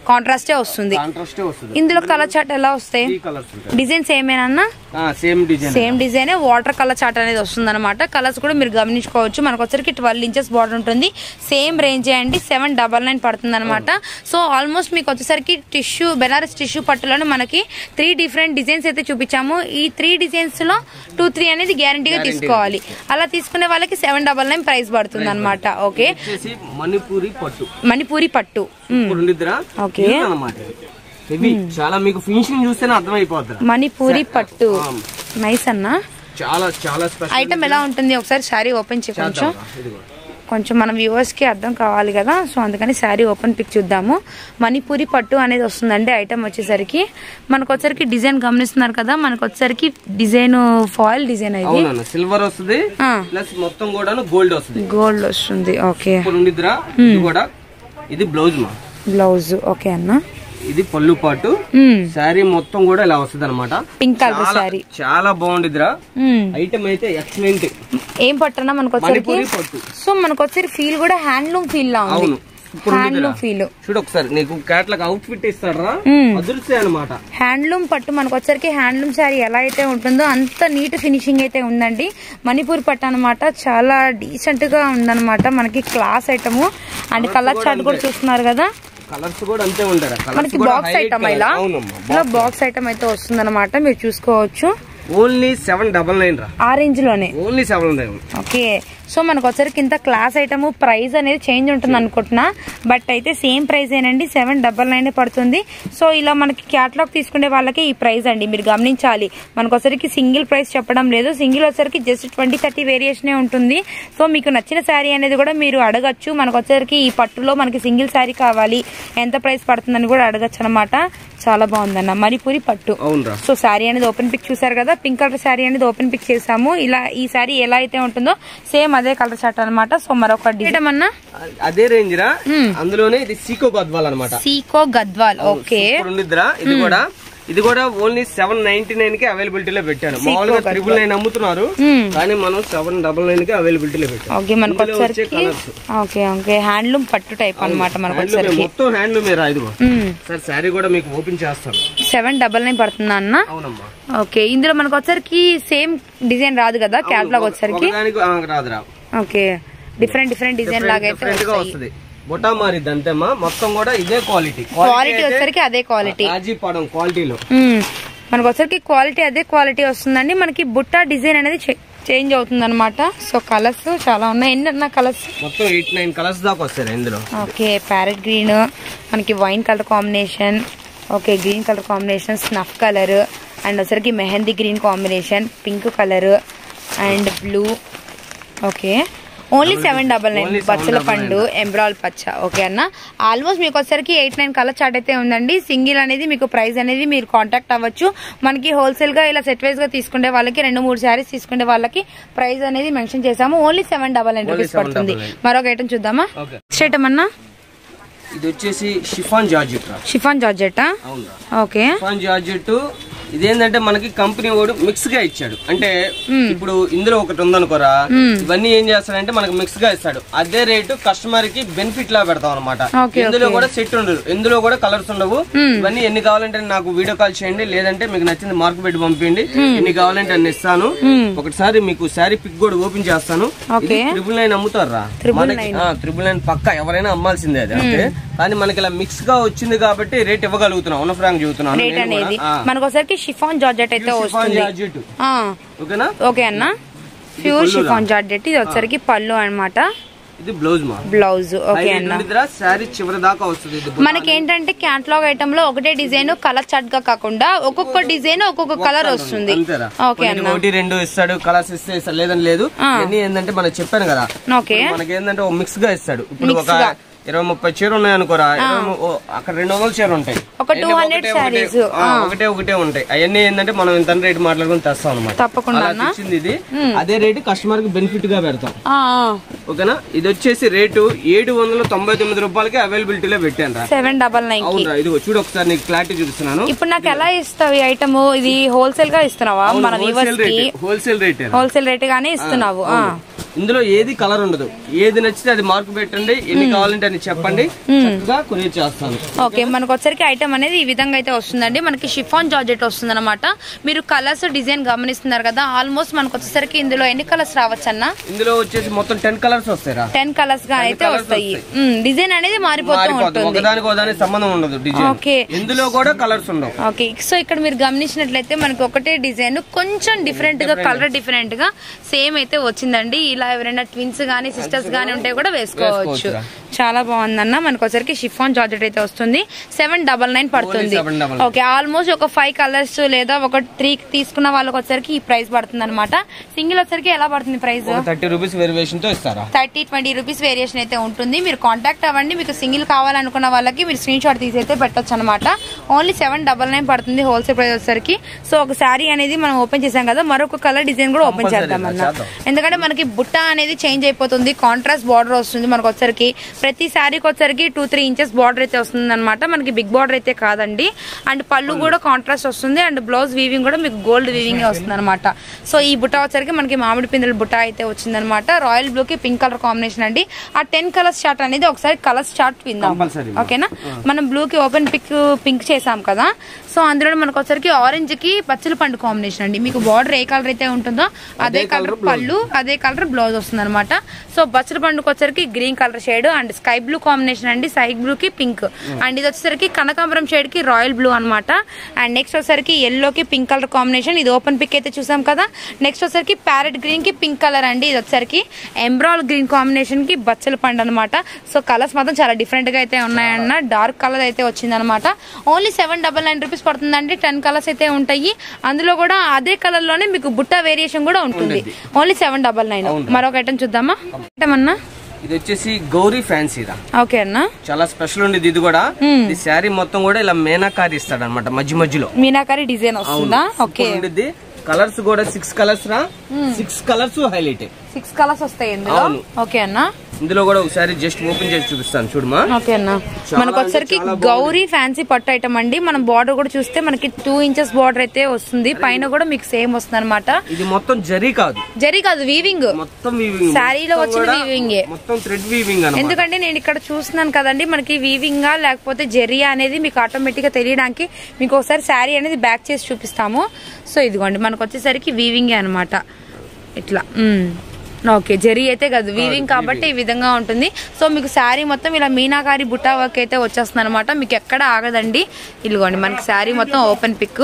కాంట్రాస్టే వస్తుంది కాంట్రాస్టే వస్తుంది ఇందులో కలర్ చాట్ ఎలా వస్తాయి త్రీ కలర్స్ ఉంటాయి డిజైన్స్ ఏమేనన్నా same design same design water colour chart అనేది వస్తుంది అనమాట కలర్స్ కూడా మీరు గమనించుకోవచ్చు మనకు వచ్చరికి ట్వెల్వ్ ఇంచెస్ బార్డర్ ఉంటుంది సేమ్ రేంజ్ అండి సెవెన్ డబల్ నైన్ పడుతుంది అనమాట సో ఆల్మోస్ట్ మీకు వచ్చేసరికి టిష్యూ బెనారస్ టిష్యూ పట్టులోనే మనకి త్రీ డిఫరెంట్ డిజైన్స్ అయితే చూపించాము ఈ త్రీ డిజైన్స్ లో టూ త్రీ అనేది గ్యారంటీగా తీసుకోవాలి అలా తీసుకునే వాళ్ళకి సెవెన్ డబల్ నైన్ ప్రైస్ పడుతుంది అనమాట ఓకే వచ్చేసి మణిపూరి పట్టు మణిపూరి పట్టు మ్మ్. ఇప్పుడు ఉండిద్దిరా Okay. అనమాట హెవీ చాలా మీకు ఫినిషింగ్ చూస్తేనే అర్థమైపోద్ది మణిపూరి పట్టు నైస్ అన్న చాలా చాలా స్పెషల్ ఐటమ్ ఎలా ఉంటుంది ఒకసారి శారీ ఓపెన్ చేయ కొంచెం కొంచెం మన వ్యూవర్స్ కి అర్థం కావాలి కదా సో అందుకని శారీ ఓపెన్ పిక్ చూద్దాము మణిపూరి పట్టు అనేది వస్తుందండి ఐటమ్ వచ్చేసరికి మనకు వచ్చరికి డిజైన్ గమనిస్తున్నారు కదా మనకు వచ్చరికి డిజైన్ ఫాయిల్ డిజైన్ ఇది అవునన్న సిల్వర్ వస్తుంది ఆ. ప్లస్ మొత్తం కూడాను గోల్డ్ వస్తుంది గోల్డ్ వస్తుంది ఓకే ఇప్పుడు ఉండిద్దిరా ఇది కూడా ఇది బ్లౌజ్ మా బ్లౌజ్ ఓకే అన్న ఇది పళ్ళు పాటు మ్మ్. శారీ మొత్తం కూడా ఇలా వస్తుంది అనమాట పింక్ కలర్ శారీ చాలా బాగుండిద్దిరా ఐటమ్ అయితే ఎక్సలెంట్ ఏం పట్టనా మనకు వచ్చరికి మణిపూరి పట్టు సో మనకు వచ్చరికి ఫీల్ కూడా హ్యాండ్లూమ్ ఫీల్ లా ఉంది అవును ఇప్పుడు హ్యాండ్లూమ్ ఫీల్ చూడు ఒకసారి నీకు క్యాట్లాగ్ అవుట్ ఫిట్ ఇస్తాడరా అదురుస్తాయి అనమాట హ్యాండ్లూమ్ పట్టు మనకు వచ్చరికి హ్యాండ్లూమ్ శారీ ఎలా అయితే ఉంటుందో అంత నీట్ ఫినిషింగ్ అయితే ఉందండి మణిపూర్ పట్టు అనమాట చాలా డీసెంట్ గా ఉందన్నమాట మనకి class item and colour chart కూడా చూస్తున్నారు కదా కలర్స్ కూడా అంతే ఉంటారా మనకి బాక్స్ ఐటమ్ ఇలా ఇలా బాక్స్ ఐటమ్ అయితే వస్తుంది మీరు చూసుకోవచ్చు ఓన్లీ సెవెన్ డబల్ నైన్ రా ఆ రేంజ్ లోనే only seven nine okay so మనకు వచ్చరికి ఇంత క్లాస్ ఐటమ్ ప్రైస్ అనేది చేంజ్ ఉంటుంది అనుకుంటున్నా బట్ అయితే సేమ్ ప్రైస్ ఏనండి సెవెన్ డబల్ నైన్ పడుతుంది సో ఇలా మనకి క్యాటలాగ్ తీసుకునే వాళ్ళకి ఈ ప్రైస్ అండి మీరు గమనించాలి మనకు వచ్చరికి సింగిల్ ప్రైస్ చెప్పడం లేదు సింగిల్ వచ్చరికి జస్ట్ ట్వంటీ థర్టీ వేరియేషనే ఉంటుంది సో మీకు నచ్చిన శారీ అనేది కూడా మీరు అడగచ్చు మనకు వచ్చరికి ఈ పట్టులో మనకి సింగిల్ శారీ కావాలి ఎంత ప్రైస్ పడుతుందని కూడా అడగచ్చు అనమాట చాలా బాగుందన్న మణిపూరి పట్టు అవునరా సో శారీ అనేది ఓపెన్ పిక్ చూసారు కదా పింక్ కలర్ శారీ అనేది ఓపెన్ పిక్ చేసాము ఇలా ఈ శారీ ఎలా అయితే ఉంటుందో సేమ్ అదే కలర్ షర్ట్ అనమాట సో మరొక డిజైన్ అన్నా అదే రేంజ్ రా అందులోనే ఇది సీకో గద్వాల్ అనమాట సీకో గద్వాల్ ఓకే ఉండిద్దిరా ఇది కూడా ఇది కూడా ఓన్లీ సెవెన్ నైన్టీ నైన్ కి అవైలబిలిటీలో పెట్టాను మామూలుగా ట్రిపుల్ నైన్ అమ్ముతున్నారు కానీ మనం సెవెన్ డబల్ నైన్ కి అవైలబిలిటీలో పెట్టాం ఓకే మనకు ఇందులో వచ్చే వచ్చరికి కలర్స్ ఓకే ఓకే హ్యాండ్లూమ్ పట్టు టైప్ అన్నమాట మనకు హ్యాండ్లూమ్ వచ్చరికి మొత్తం హ్యాండ్లూమ్ రా ఇది సార్ శారీ కూడా మీకు ఓపెన్ చేస్తాను సెవెన్ డబల్ నైన్ పడుతుందా అన్న అవునమ్మా ఓకే ఇందులో మనకు వచ్చరికి సేమ్ డిజైన్ రాదు కదా క్యాట్లాగ్ వచ్చరికి ఒకదానికి ఆ, రాదురా ఓకే డిఫరెంట్ డిఫరెంట్ డిజైన్ లాగా అయితే డిఫరెంట్ గా వస్తుంది బొటా మారిద్ది అంతేమ్మా మొత్తం కూడా ఇదే క్వాలిటీ క్వాలిటీ వచ్చరికి అదే క్వాలిటీ రాజీ పడం క్వాలిటీలో మ్మ్. మనకు వచ్చరికి క్వాలిటీ అదే క్వాలిటీ వస్తుందండి మనకి బుట్ట డిజైన్ అనేది చేంజ్ అవుతుంది అనమాట సో కలర్స్ చాలా ఉన్నాయి ఎన్ని అన్న కలర్స్ మొత్తం ఎయిట్ నైన్ కలర్స్ దాకా వస్తాయి ఇందులో ఓకే ప్యారెట్ గ్రీన్ మనకి wine colour combination okay green colour combination snuff colour and వచ్చరికి mehndi green combination pink colour and blue okay only seven double nine Only పచ్చల పండు ఎంబ్రాల్ పచ్చ ఓకే అన్న ఆల్మోస్ట్ మీకు వచ్చరికి ఎయిట్ నైన్ కలర్ చార్ట్ అయితే ఉందండి సింగిల్ అనేది మీకు ప్రైస్ అనేది మీరు కాంటాక్ట్ అవ్వచ్చు మనకి హోల్సేల్ గా ఇలా సెట్ వైజ్ గా తీసుకునే వాళ్ళకి రెండు మూడు శారీస్ తీసుకునే వాళ్ళకి ప్రైస్ అనేది మెన్షన్ చేసాము only seven double nine rupees పడుతుంది 799. మరొక ఐటమ్ చూద్దామా ఓకే నెక్స్ట్ ఐటమ్ అన్నా ఇది వచ్చేసి షిఫాన్ జార్జెట్ రా షిఫాన్ జార్జెటా అవునా ఓకే షిఫాన్ జార్జెట్ ఇదేంటంటే మనకి కంపెనీ వాడు మిక్స్ గా ఇచ్చాడు అంటే ఇప్పుడు ఇందులో ఒకటి ఉందనుకోరా ఇవన్నీ ఏం చేస్తాడంటే మనకి మిక్స్ గా ఇస్తాడు అదే రేటు కస్టమర్ కి బెనిఫిట్ లా పెడతాం అనమాట Okay, ఇందులో కూడా సెట్ ఉండదు ఇందులో కూడా కలర్స్ ఉండవు ఇవన్నీ ఎన్ని కావాలంటే నాకు వీడియో కాల్ చేయండి లేదంటే మీకు నచ్చింది మార్క్ పెట్టి పంపించండి ఎన్ని కావాలంటే అన్ని ఇస్తాను ఒకటిసారి మీకు శారీ పిక్ కూడా ఓపెన్ చేస్తాను Okay. ట్రిపుల్ నైన్ అమ్ముతారా మనకి ట్రిపుల్ నైన్ పక్క ఎవరైనా అమ్మాల్సిందే అది అంటే కానీ మనకి ఇలా మిక్స్ గా వచ్చింది కాబట్టి రేట్ ఇవ్వగలుగుతున్నాం ఉన్న ఫ్రాంక్ చెబుతున్నాను రేట్ నేను కూడా. అనేది ఆ. మనకు ఒకసారికి షిఫాన్ జార్జెట్ అయితే షిఫాన్ వస్తుంది జార్జెట్ ఆ, ఓకేనా ఓకే అన్న ప్యూర్ షిఫాన్ జార్జెట్ ఇది వచ్చరికి పళ్ళు అన్నమాట ఇది బ్లౌజ్ మా బ్లౌజ్ ఓకే అన్న శారీ చివరి దాకా వస్తుంది ఇది మనకి ఏంటంటే క్యాటలాగ్ ఐటమ్ లో ఒకటే డిజైన్ కలర్ చాట్ గా కాకుండా ఒక్కొక్క డిజైన్ ఒక్కొక్క కలర్ వస్తుంది అంతేరా ఓకే కొన్నిటికి అన్న ఒకటి రెండు ఇస్తాడు కలర్స్ ఇస్తే ఇస్తాడు లేదని లేదు ఇవన్నీ ఏంటంటే మనకి చెప్పాను కదా ఓకే మనకి ఏంటంటే ఒక మిక్స్ గా ఇస్తాడు ఇప్పుడు ఒక ఇరవై ముప్పై చీర ఉన్నాయి అనుకోరా ఇరవై ము- ఓ, అక్కడ రెండు వందల చీర ఉంటాయి ఒక ఎన్ని 200 ఒకటే ఒకటే- sarees. ఆ, ఒకటే ఒకటే ఉంటాయి అవన్నీ ఏంటంటే మనం ఇంత రేట్ మాట్లాడుకుని తెస్తాం అనమాట తప్పకుండా అలా అన్న తెచ్చింది ఇది అదే రేటు కస్టమర్ కి బెనిఫిట్ గా పెడతాం ఆ, ఆ. ఓకేనా ఇది వచ్చేసి రేటు ఏడు వందల తొంభై తొమ్మిది రూపాయలకి అవైలబిలిటీలో పెట్టాను రా సెవెన్ డబల్ నైన్ కి అవునరా ఇదిగో చూడు ఒకసారి నీకు క్లారిటీ చూపిస్తున్నాను ఇప్పుడు నాకు ఎలా ఇస్తావు ఈ ఐటమ్ ఇది హోల్సేల్ గా ఇస్తున్నావా మన వ్యూవర్స్ హోల్సేల్ కి rate wholesale rate wholesale rate గానే ఇస్తున్నావు ఆ. ఇందులో ఏది కలర్ ఉండదు ఏది నచ్చితే అది మార్కు పెట్టండి ఎన్ని కావాలంటే అని చెప్పండి చక్కగా కొరియర్ చేస్తాను ఓకే మనకు వచ్చరికి ఐటమ్ అనేది ఈ విధంగా అయితే వస్తుందండి మనకి షిఫాన్ జార్జెట్ వస్తుంది అనమాట మీరు కలర్స్ డిజైన్ గమనిస్తున్నారు కదా ఆల్మోస్ట్ మనకు వచ్చేసరికి ఇందులో ఎన్ని కలర్స్ రావచ్చు అన్న ఇందులో వచ్చేసి మొత్తం టెన్ కలర్స్ వస్తాయిరా టెన్ కలర్స్ గా అయితే colours వస్తాయి డిజైన్ అనేది మారిపోతూ మారిపోతుంది ఉంటుంది ఒకదానికి ఒకదానికి సంబంధం ఉండదు డిజైన్ ఓకే. ఇందులో కూడా కలర్స్ ఉండవు ఓకే సో ఇక్కడ మీరు గమనించినట్లయితే మనకి ఒకటే డిజైన్ కొంచెం డిఫరెంట్ గా కలర్ డిఫరెంట్ గా సేమ్ అయితే వచ్చిందండి ఇలా ఎవరైనా ట్విన్స్ గానీ సిస్టర్స్ గానీ ఉంటే కూడా వేసుకోవచ్చు వేసుకోవచ్చురా. చాలా బాగుందన్న మనకు వచ్చరికి షిఫాన్ జార్జెట్ అయితే వస్తుంది సెవెన్ డబల్ నైన్ పడుతుంది Only 799. ఓకే ఆల్మోస్ట్ ఒక ఫైవ్ కలర్స్ లేదా ఒక త్రీ తీసుకున్న వాళ్ళకి వచ్చరికి ఈ ప్రైస్ పడుతుంది అనమాట సింగిల్ వచ్చరికి ఎలా పడుతుంది ప్రైస్ ఒక థర్టీ రూపీస్ వేరియేషన్ తో ఇస్తారా థర్టీ ట్వంటీ రూపీస్ వేరియేషన్ అయితే ఉంటుంది మీరు కాంటాక్ట్ అవ్వండి మీకు సింగిల్ కావాలనుకున్న వాళ్ళకి మీరు స్క్రీన్ షాట్ తీసి అయితే పెట్టొచ్చు అనమాట ఓన్లీ సెవెన్ డబల్ నైన్ పడుతుంది హోల్సేల్ ప్రైస్ వచ్చేసరికి సో ఒక శారీ అనేది మనం ఓపెన్ చేసాం కదా మరొక కలర్ డిజైన్ కూడా ఓపెన్ Compulsory చేద్దాం అన్న చేద్దాం. ఎందుకంటే మనకి బుట్ట అనేది చేంజ్ అయిపోతుంది కాంట్రాస్ట్ బార్డర్ వస్తుంది మనకు వచ్చరికి ప్రతి శారీకి వచ్చరికి టూ త్రీ ఇంచెస్ బార్డర్ అయితే వస్తుంది అనమాట మనకి బిగ్ బార్డర్ అయితే కాదండి అండ్ పళ్ళు కూడా కాంట్రాస్ట్ వస్తుంది అండ్ బ్లౌజ్ వీవింగ్ కూడా మీకు గోల్డ్ వీవింగ్ వస్తుంది అనమాట సో ఈ బుట్ట వచ్చరికి మనకి మామిడి పిందెల బుట్ట అయితే వచ్చిందనమాట రాయల్ బ్లూ కి పింక్ కలర్ కాంబినేషన్ అండి ఆ టెన్ కలర్స్ చార్ట్ అనేది ఒకసారి కలర్స్ చార్ట్ విందాం Compulsory. ఓకేనా మనం బ్లూ కి ఓపెన్ పిక్ పింక్ చేసాం కదా సో అందులో మనకు వచ్చరికి ఆరెంజ్ కి పచ్చల పండు కాంబినేషన్ అండి మీకు బార్డర్ ఏ కలర్ అయితే ఉంటుందో అదే కలర్ పళ్ళు అదే కలర్ బ్లౌజ్ వస్తుంది అనమాట సో బచ్చల పండుకి వచ్చరికి green colour shade and sky blue combination అండి స్కై బ్లూ కి పింక్ అండ్ ఇది వచ్చేసరికి కనకాంబరం షేడ్ కి రాయల్ బ్లూ అనమాట అండ్ నెక్స్ట్ వచ్చేసరికి ఎల్లో కి పింక్ కలర్ కాంబినేషన్ ఇది ఓపెన్ పిక్ అయితే చూసాం కదా నెక్స్ట్ వచ్చేసరికి ప్యారెట్ గ్రీన్ కి పింక్ కలర్ అండి ఇది వచ్చేసరికి ఎంబ్రాల్ గ్రీన్ కాంబినేషన్ కి బచ్చల పండు అనమాట సో కలర్స్ మాత్రం చాలా డిఫరెంట్ గా అయితే ఉన్నాయన్న డార్క్ కలర్ అయితే వచ్చింది అనమాట only seven double nine rupees పడుతుందండి టెన్ కలర్స్ అయితే ఉంటాయి అందులో కూడా అదే కలర్ లోనే మీకు బుట్ట వేరియేషన్ కూడా ఉంటుంది ఓన్లీ సెవెన్ డబల్ నైన్ మరొక ఐటమ్ చూద్దామా ఐటమ్ అన్నా ఇది వచ్చేసి గౌరీ ఫ్యాన్సీ రా ఓకే అన్నా చాలా స్పెషల్ ఉండేది ఇది కూడా ఈ శారీ మొత్తం కూడా ఇలా మేనాకారి ఇస్తాడు అనమాట మధ్య మధ్యలో మీనాకారి డిజైన్ వస్తుందా ఓకే సూపర్ ఉండిద్ది కలర్స్ కూడా సిక్స్ కలర్స్ రా six colours highlight six colours వస్తాయి ఇందులో అవును. ఓకే అన్నా ఇందులో కూడా ఒకసారి జస్ట్ ఓపెన్ చేసి చూపిస్తాను చూడమా ఓకే అన్న చాలా మనకు వచ్చరికి అంటే చాలా గౌరీ ఫ్యాన్సీ పట్టు ఐటమ్ అండి మనం బార్డర్ కూడా చూస్తే మనకి టూ ఇంచెస్ బార్డర్ అయితే వస్తుంది పైన కూడా మీకు సేమ్ వస్తుంది అనమాట ఇది మొత్తం జరీ కాదు జరీ కాదు వీవింగ్ మొత్తం వీవింగ్ శారీలో వచ్చిన weaving ఏ. మొత్తం థ్రెడ్ వీవింగ్ అన్నమాట ఎందుకంటే నేను ఇక్కడ చూస్తున్నాను కదండి మనకి వీవింగ్ లేకపోతే జెరియా అనేది మీకు ఆటోమేటిక్ గా తెలియడానికి మీకు ఒకసారి శారీ అనేది బ్యాక్ చేసి చూపిస్తాము సో ఇదిగోండి మనకు వచ్చేసరికి వీవింగే అనమాట ఇట్లా మ్మ్. ఓకే జెరీ అయితే కాదు వీవింగ్ కాబట్టి ఈ విధంగా ఉంటుంది సో మీకు శారీ మొత్తం ఇలా మీనాకారి బుట్టా వర్క్ అయితే వచ్చేస్తుంది అనమాట మీకు ఎక్కడ ఆగదండి ఇదిగోండి మనకి శారీ మొత్తం ఓపెన్ పిక్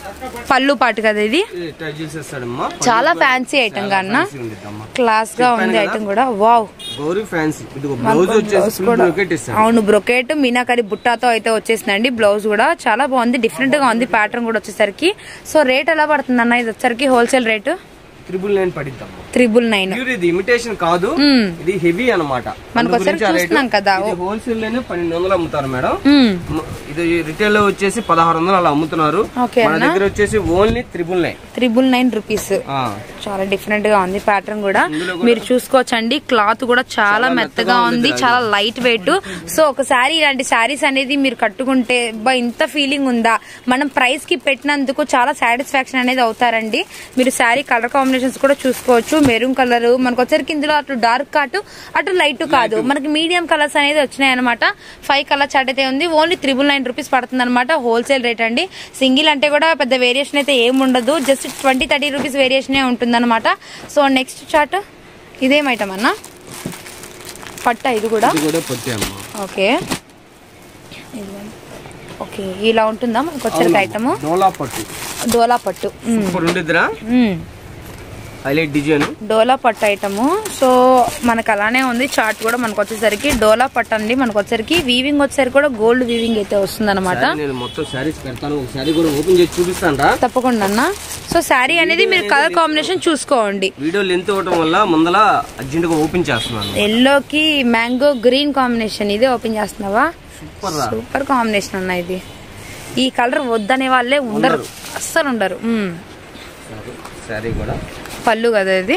పళ్ళు పాటు కదా ఇది ట్రై చేసేస్తాడమ్మా చాలా ఫ్యాన్సీ ఐటమ్ కన్నా Fancy ఉండిద్దమ్మా. క్లాస్ గా ఉంది ఐటమ్ కూడా వావ్ గౌరీ ఫ్యాన్సీ ఇది బ్లౌజ్ వచ్చేసి ఫుల్ బ్రోకెట్ ఇస్తాడు అవును బ్రొకేట్ మీనాకరి బుట్టాతో అయితే వచ్చేసిందండి బ్లౌజ్ కూడా చాలా బాగుంది డిఫరెంట్ గా ఉంది ప్యాటర్న్ కూడా వచ్చేసరికి సో రేట్ ఎలా పడుతుంది అన్న ఇది వచ్చరికి హోల్సేల్ రేటు త్రిబుల్ నైన్ పడిద్దమ్మా త్రిబుల్ నైన్ ప్యూర్ ఇది ఇమిటేషన్ కాదు ఇది హెవీ అన్నమాట మనకు ఒకసారి చూస్తున్నాం కదా. హోల్సేల్ లోనే పన్నెండు వందలు అమ్ముతారు మేడం మ్మ్. మ- ఇది రిటైల్ లో వచ్చేసి పదహారు వందలు అలా అమ్ముతున్నారు ఓకే మన దగ్గర వచ్చేసి only triple nine triple nine rupees చాలా డిఫరెంట్ గా ఉంది ప్యాటర్న్ కూడా ఇందులో మీరు చూసుకోవచ్చండి క్లాత్ కూడా చాలా మెత్తగా ఉంది చాలా లైట్ వెయిట్ సో ఒకసారి ఇలాంటి శారీస్ అనేది మీరు కట్టుకుంటే బా ఇంత ఫీలింగ్ ఉందా మనం ప్రైస్ కి పెట్టినందుకు చాలా సాటిస్ఫాక్షన్ అనేది అవుతారండి మీరు శారీ కలర్ కాంబినేషన్స్ కూడా చూసుకోవచ్చు మెరూన్ కలర్ మనకు వచ్చరికి ఇందులో అటు డార్క్ అటు అటు లైట్ కాదు మనకి మీడియం కలర్స్ అనేది వచ్చినాయి అనమాట ఫైవ్ కలర్ చార్ట్ అయితే ఉంది ఓన్లీ త్రిబుల్ నైన్ రూపీస్ పడుతుంది అనమాట హోల్సేల్ రేట్ అండి సింగిల్ అంటే కూడా పెద్ద వేరియేషన్ అయితే ఏం ఉండదు జస్ట్ ట్వంటీ థర్టీ రూపీస్ వేరియేషనే ఉంటుందన్నమాట సో నెక్స్ట్ చార్ట్ ఇదేం ఐటమ్ అన్న పట్ట ఇది కూడా ఇది కూడా పొత్తే అమ్మా ఓకే ఇదిగోండి. ఓకే ఇలా ఉంటుందా మనకు వచ్చరికి ఐటమ్ డోలా పట్టు డోలా పట్టు మ్మ్. సూపర్ ఉండిద్దిరా మ్మ్. హైలైట్ డిజైన్ డోలా పట్టు ఐటము సో మనకు అలానే ఉంది చార్ట్ కూడా మనకు వచ్చేసరికి డోలా పట్టు అండి మనకు వచ్చేసరికి వీవింగ్ వచ్చేసరికి కూడా గోల్డ్ వీవింగ్ అయితే వస్తుంది అనమాట నేను మొత్తం శారీస్ పెడతాను ఒక శారీ కూడా ఓపెన్ చేసి చూపిస్తాను రా తప్పకుండా అన్న సో శారీ అనేది మీరు కలర్ కాంబినేషన్ చూసుకోండి వీడియో లెంత్ ఇవ్వడం వల్ల ముందల అర్జెంట్ గా ఓపెన్ చేస్తున్నాను ఎల్లోకి మ్యాంగో గ్రీన్ కాంబినేషన్ ఇదే ఓపెన్ చేస్తున్నావా సూపర్ రా సూపర్ కాంబినేషన్ అన్న ఇది ఈ కలర్ వద్దనే వాళ్ళే ఉండరు అస్సలు ఉండరు మ్మ్. శారీ కూడా పళ్ళు కదా ఇది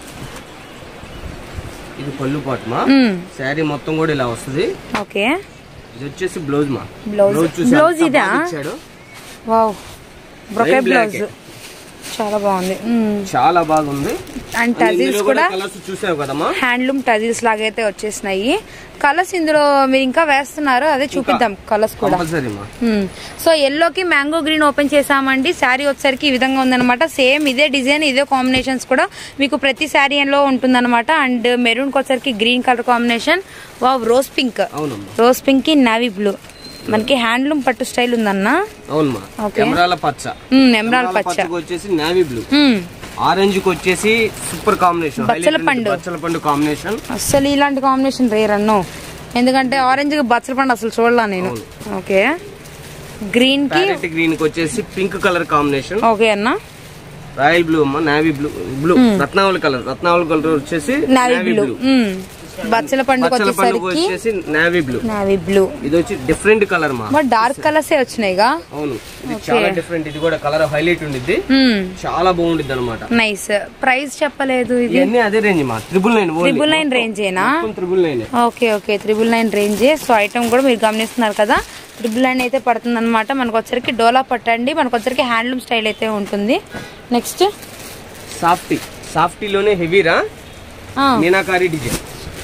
ఇది పళ్ళు పాటుమా మ్మ్. శారీ మొత్తం కూడా ఇలా వస్తుంది ఓకే ఇది వచ్చేసి బ్లౌజ్ మా బ్లౌజ్ చూసావా? బ్లౌజ్ ఎంత ఇదా బాగా ఇచ్చాడు wow brocade Plain black blouse చాలా బాగుంది మ్మ్. చాలా బాగుంది అండ్ టజిల్స్ కూడా కలర్స్ చూసావు కదమ్మా హ్యాండ్లూమ్ టజిల్స్ లాగైతే వచ్చేసినాయి కలర్స్ ఇందులో మీరు ఇంకా వేస్తున్నారు అదే చూపిద్దాం కలర్స్ కూడా కంపల్సరీ మా మ్మ్. సో ఎల్లోకి మ్యాంగో గ్రీన్ ఓపెన్ చేసామండి శారీ వచ్చేసరికి ఈ విధంగా ఉందన్నమాట సేమ్ ఇదే డిజైన్ ఇదే కాంబినేషన్స్ కూడా మీకు ప్రతి శారీ లో ఉంటుందన్నమాట అండ్ మెరూన్ వచ్చేసరికి green colour combination wow rose pink అవునమ్మా రోజ్ పింక్ కి నావీ బ్లూ మనకి హ్యాండ్లూమ్ పట్టు స్టైల్ ఉందన్న అవునమ్మా Okay. ఎమరాల పచ్చ మ్మ్, ఎమరాల్డ్ పచ్చ పచ్చకు వచ్చేసి నావీ బ్లూ మ్మ్. ఆరెంజ్ కి వచ్చేసి సూపర్ కాంబినేషన్ బచ్చల పండు. బచ్చల పండు కాంబినేషన్ అస్సలు ఇలాంటి కాంబినేషన్ రేర్ అన్నో ఎందుకంటే ఆరెంజ్ బచ్చల పండు అసలు చూడలా నేను ఓకే గ్రీన్ కి ప్యారెట్ గ్రీన్ కి వచ్చేసి పింక్ కలర్ కాంబినేషన్ ఓకే అన్న రాయల్ బ్లూ అమ్మా నావీ బ్లూ బ్లూ రత్నావళి కలర్ రత్నావళి కలర్ వచ్చేసి నావీ బ్లూ మ్మ్. బచ్చల పండుగ బచ్చల పండుగ వచ్చేసరికి వచ్చేసి నావీ బ్లూ నావీ బ్లూ ఇది వచ్చి డిఫరెంట్ కలర్ మా మరి డార్క్ కలర్స్ వచ్చినాయిగా అవును ఇది చాలా డిఫరెంట్ ఇది కూడా కలర్ హైలైట్ ఉండిద్ది చాలా బాగుండిద్ది అనమాట నైస్ ప్రైస్ చెప్పలేదు ఇది ఇవన్నీ అదే రేంజ్ మా త్రిబుల్ నైన్ ట్రిపుల్ నైన్ రేంజేనా triple nine okay okay triple nine రేంజే సో ఐటమ్ కూడా మీరు గమనిస్తున్నారు కదా ట్రిపుల్ నైన్ అయితే పడుతుంది అనమాట మనకు వచ్చరికి డోలా పట్టండి మనకు వచ్చరికి హ్యాండ్లూమ్ స్టైల్ అయితే ఉంటుంది నెక్స్ట్ సాఫ్టీ సాఫ్టీలోనే హెవీరా మీనాకారి డిజైన్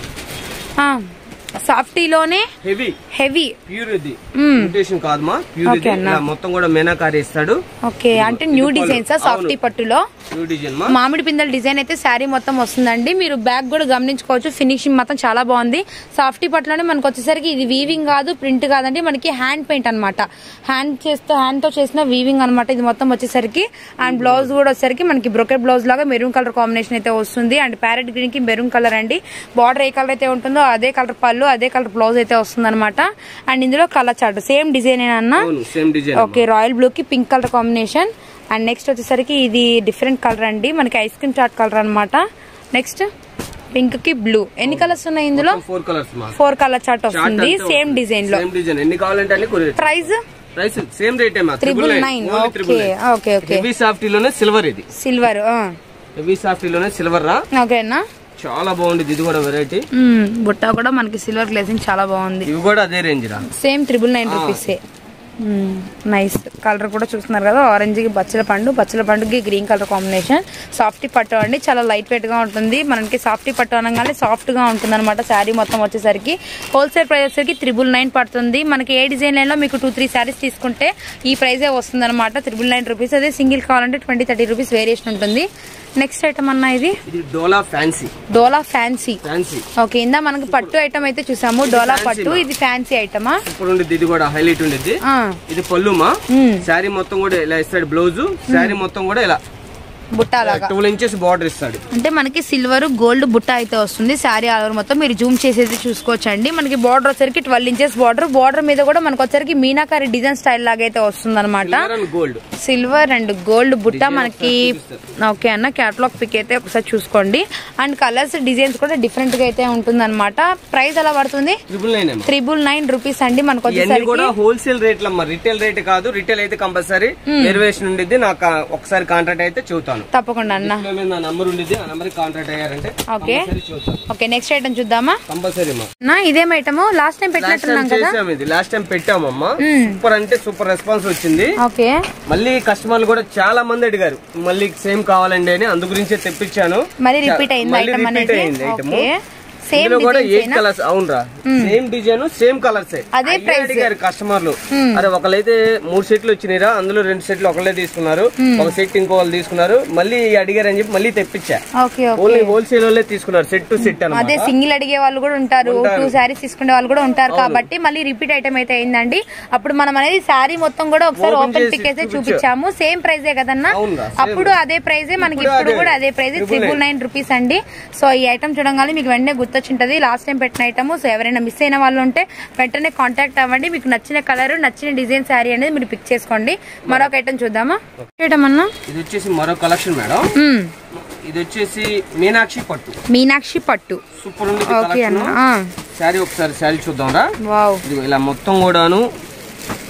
సాఫ్టీలోనే హెవీ హెవీ ప్యూర్ ఇది ఇమిటేషన్ కాదు మా ప్యూర్ ఇది ఇలా మొత్తం కూడా మీనాకారి ఇస్తాడు ఓకే అంటే న్యూ డిజైన్స్ సాఫ్టీ పట్టులో ప్యూర్ డిజైన్ మా మామిడి పిందెల డిజైన్ అయితే శారీ మొత్తం వస్తుందండి మీరు బ్యాగ్ కూడా గమనించుకోవచ్చు ఫినిషింగ్ మొత్తం చాలా బాగుంది సాఫ్టీ పట్టులోనే మనకు వచ్చేసరికి ఇది వీవింగ్ కాదు ప్రింట్ కాదండి మనకి హ్యాండ్ పెయింట్ అన్నమాట హ్యాండ్ చేస్తే హ్యాండ్ తో చేసిన వీవింగ్ అన్నమాట ఇది మొత్తం వచ్చేసరికి అండ్ బ్లౌజ్ కూడా వచ్చేసరికి మనకి బ్రొకెట్ బ్లౌజ్ లాగా మెరూన్ కలర్ కాంబినేషన్ అయితే వస్తుంది అండ్ ప్యారెట్ గ్రీన్ కి మెరూన్ కలర్ అండి బార్డర్ ఏ కలర్ అయితే ఉంటుందో అదే కలర్ పళ్ళు అదే కలర్ బ్లౌజ్ అయితే వస్తుంది అనమాట అండ్ ఇందులో కలర్ చార్ట్ సేమ్ డిజైన్ అన్న అవును same design okay royal blue కి pink colour combination and next వచ్చేసరికి ఇది డిఫరెంట్ కలర్ అండి మనకి ఐస్ క్రీమ్ చాట్ కలర్ అన్నమాట నెక్స్ట్ పింక్ కి బ్లూ ఎన్ని కలర్స్ ఉన్నాయి ఇందులో ఫోర్ కలర్స్ మా ఫోర్ కలర్ చార్ట్ వస్తుంది సేమ్ డిజైన్ లో సేమ్ డిజైన్ ఎన్ని కావాలంటే అన్ని కొరియర్ ప్రైస్ ప్రైస్ సేమ్ రేటే మా triple nine okay okay okay heavy సాఫ్టీలోనే సిల్వర్ ఇది సిల్వర్ హెవీ సాఫ్టీలోనే సిల్వర్ రా ఓకేనా చాలా బాగుంది ఇది కూడా వెరైటీ బుట్ట కూడా మనకి సిల్వర్ గ్లేసింగ్ చాలా బాగుంది ఇవి కూడా అదే రేంజ్ రా సేమ్ త్రిబుల్ నైన్ రూపీసే నైస్ కలర్ కూడా చూస్తున్నారు కదా ఆరెంజ్ కి బచ్చల పండు బచ్చల పండుకి గ్రీన్ కలర్ కాంబినేషన్ సాఫ్టీ పట్టు అండి చాలా లైట్ వెయిట్ గా ఉంటుంది మనకి సాఫ్టీ పట్టు అనగానే సాఫ్ట్ గా ఉంటుంది అనమాట శారీ మొత్తం వచ్చేసరికి హోల్సేల్ ప్రైస్ వచ్చేసరికి త్రిబుల్ నైన్ పడుతుంది మనకి ఏ డిజైన్ లైన్ లో మీకు టూ త్రీ శారీస్ తీసుకుంటే ఈ ప్రైజే వస్తుంది అనమాట త్రిబుల్ నైన్ రూపీస్ అదే సింగిల్ కావాలంటే ట్వంటీ థర్టీ రూపీస్ వేరియేషన్ ఉంటుంది నెక్స్ట్ ఐటమ్ అన్న ఇది ఇది డోలా ఫ్యాన్సీ డోలా ఫ్యాన్సీ ఫ్యాన్సీ ఓకే ఇందా మనకి పట్టు ఐటమ్ అయితే చూసాము డోలా పట్టు ఇది ఫ్యాన్సీ ఐటమా సూపర్ ఉండిద్ది ఇది కూడా హైలైట్ ఉండిద్ది ఇది పళ్ళుమా శారీ మొత్తం కూడా ఇలా ఇస్తాడు బ్లౌజ్ శారీ మొత్తం కూడా ఇలా బుట్టాలాగా ట్వెల్వ్ ఇంచెస్ బార్డర్ ఇస్తాడు అంటే మనకి సిల్వర్ గోల్డ్ బుట్ట అయితే వస్తుంది శారీ ఆల్ మొత్తం మీరు జూమ్ చేసేది చూసుకోవచ్చు అండి మనకి బార్డర్ వచ్చరికి ట్వెల్వ్ ఇంచెస్ బార్డర్ బార్డర్ మీద కూడా మనకు వచ్చరికి మీనాకారి డిజైన్ స్టైల్ లాగా అయితే వస్తుంది అనమాట and gold silver and gold బుట్ట మనకి ఓకే అన్న క్యాటలాగ్ పిక్ అయితే ఒకసారి చూసుకోండి అండ్ కలర్స్ డిజైన్స్ కూడా డిఫరెంట్ గా అయితే ఉంటుంది అనమాట ప్రైస్ ఎలా పడుతుంది ట్రిపుల్ నైన్ ఏమో త్రిబుల్ నైన్ రూపీస్ అండి మనకు ఇవన్నీ వచ్చేసరికి కూడా హోల్సేల్ రేట్లు అమ్మా రిటైల్ రేట్ కాదు రిటైల్ అయితే కంపల్సరీ వేరియేషన్ ఉండిద్ది నాకు ఆ ఒకసారి కాంట్రాక్ట్ అయితే చెబుతాను తప్పకుండా అన్న డిస్ప్లే మీద నా నంబర్ ఉండిద్ది ఆ నంబర్ కాంట్రాక్ట్ అయ్యారంటే ఓకే. కంపల్సరీ చెబుతాను ఓకే నెక్స్ట్ ఐటమ్ చూద్దామా కంపల్సరీ మా నా ఇదేం item last time last time పెట్టినట్టున్నాం కదా చేసాం ఇది లాస్ట్ టైం పెట్టామమ్మా సూపర్ అంటే సూపర్ రెస్పాన్స్ వచ్చింది ఓకే మళ్ళీ కస్టమర్లు కూడా చాలా మంది అడిగారు మళ్ళీ సేమ్ కావాలండి అని అందు గురించే తెప్పించాను మరి రిపీట్ అయింది మళ్ళీ ఐటమ్ రిపీట్ అనేది అయింది ఐటమ్ ఓకే సేమ్ ఇందులో కూడా ఎయిట్ డిజైన్స్ కలర్స్ అవునరా సేమ్ డిజైన్ సేమ్ కలర్స్ అదే price. అడిగారు కస్టమర్లు అరే ఒకళ్ళైతే మూడు సెట్లు వచ్చినాయిరా అందులో రెండు సెట్లు ఒకళ్ళే తీసుకున్నారు ఒక సెట్ ఇంకో వాళ్ళు తీసుకున్నారు మళ్ళీ అడిగారు అని చెప్పి మళ్ళీ తెప్పించా ఓకే ఓకే ఓన్లీ హోల్సేల్ వాళ్ళే తీసుకున్నారు సెట్ టు సెట్ అదే అన్నమాట సింగిల్ అడిగే వాళ్ళు కూడా ఉంటారు టూ శారీస్ తీసుకునే వాళ్ళు కూడా ఉంటారు కాబట్టి మళ్ళీ రిపీట్ ఐటమ్ అయితే అయిందండి అప్పుడు మనం అనేది శారీ మొత్తం కూడా ఒకసారి Open ఓపెన్ చేసి పిక్ అయితే చూపించా. చూపించాము సేమ్ ప్రైజే కదన్నా అవునురా, same. అప్పుడు అదే ప్రైజే మనకి ఇప్పుడు ఇప్పుడు అదే. కూడా అదే price Triple triple nine rupees అండి సో ఈ ఐటమ్ చూడగానే మీకు వెంటనే గుర్తొచ్చింటది లాస్ట్ టైం పెట్టిన ఐటమ్ సో ఎవరైనా మిస్ అయిన వాళ్ళు ఉంటే వెంటనే కాంటాక్ట్ అవ్వండి మీకు నచ్చిన కలర్ నచ్చిన డిజైన్ శారీ అనేది మీరు పిక్ చేసుకోండి మరొక ఐటమ్ చూద్దామా ఐటమ్ అన్నా ఇది వచ్చేసి మరో కలెక్షన్ మేడం మ్మ్. ఇది వచ్చేసి మీనాక్షి పట్టు మీనాక్షి పట్టు సూపర్ ఉంది ఓకే కలెక్షన్ అన్న ఆ. శారీ ఒకసారి శారీ చూద్దాంరా వావ్ ఇదిగో ఇలా మొత్తం కూడాను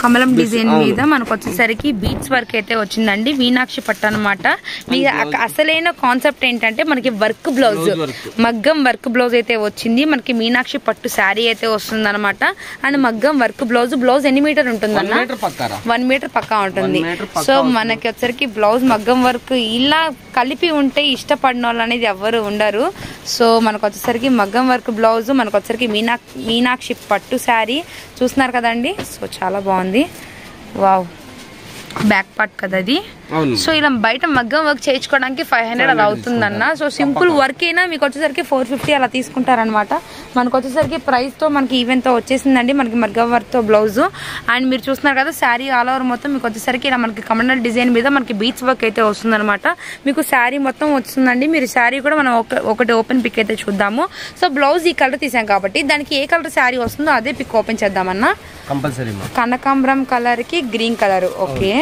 కమలం డిజైన్ మీద మనకు వచ్చేసరికి బీట్స్ వర్క్ అయితే వచ్చిందండి మీనాక్షి పట్టు అనమాట మీ అక- అసలైన కాన్సెప్ట్ ఏంటంటే మనకి వర్క్ బ్లౌజ్ మగ్గం వర్క్ బ్లౌజ్ అయితే వచ్చింది మనకి మీనాక్షి పట్టు శారీ అయితే వస్తుంది అనమాట అండ్ మగ్గం వర్క్ బ్లౌజ్ బ్లౌజ్ ఎన్ని మీటర్ ఉంటుందన్న మీటర్ పక్కారా వన్ మీటర్ పక్కా ఉంటుంది మీటర్ పక్కా సో మనకి వచ్చరికి బ్లౌజ్ మగ్గం వర్క్ ఇలా కలిపి ఉంటే ఇష్టపడిన వాళ్ళు అనేది ఎవ్వరు ఉండరు సో మనకు వచ్చేసరికి మగ్గం వర్క్ బ్లౌజ్ మనకు వచ్చేసరికి మీనా మీనాక్షి పట్టు శారీ చూస్తున్నారు కదండి సో చాలా బాగుంది వావ్ బ్యాక్ పార్ట్ కదా అది అవును సో ఇలా బయట మగ్గం వర్క్ చేయించుకోవడానికి ఫైవ్ హండ్రెడ్ అలా అవుతుందన్న సో సింపుల్ వర్క్ అయినా మీకు వచ్చేసరికి ఫోర్ ఫిఫ్టీ అలా తీసుకుంటారనమాట మనకు వచ్చేసరికి ప్రైస్ తో మనకి ఈవెంట్ తో వచ్చేసిందండి మనకి మగ్గం వర్క్ తో బ్లౌజ్ అండ్ మీరు చూస్తున్నారు కదా శారీ ఆల్ ఓవర్ మొత్తం మీకు వచ్చేసరికి ఇలా మనకి కమండల్ డిజైన్ మీద మనకి బీచ్ వర్క్ అయితే వస్తుందన్నమాట మీకు శారీ మొత్తం వస్తుందండి మీరు శారీ కూడా మనం ఒక- ఒకటి ఓపెన్ పిక్ అయితే చూద్దాము సో బ్లౌజ్ ఈ కలర్ తీసాం కాబట్టి దానికి ఏ కలర్ శారీ వస్తుందో అదే పిక్ ఓపెన్ చేద్దామన్నా కంపల్సరీ మా కనకాంబరం కలర్ కి గ్రీన్ కలర్ ఓకే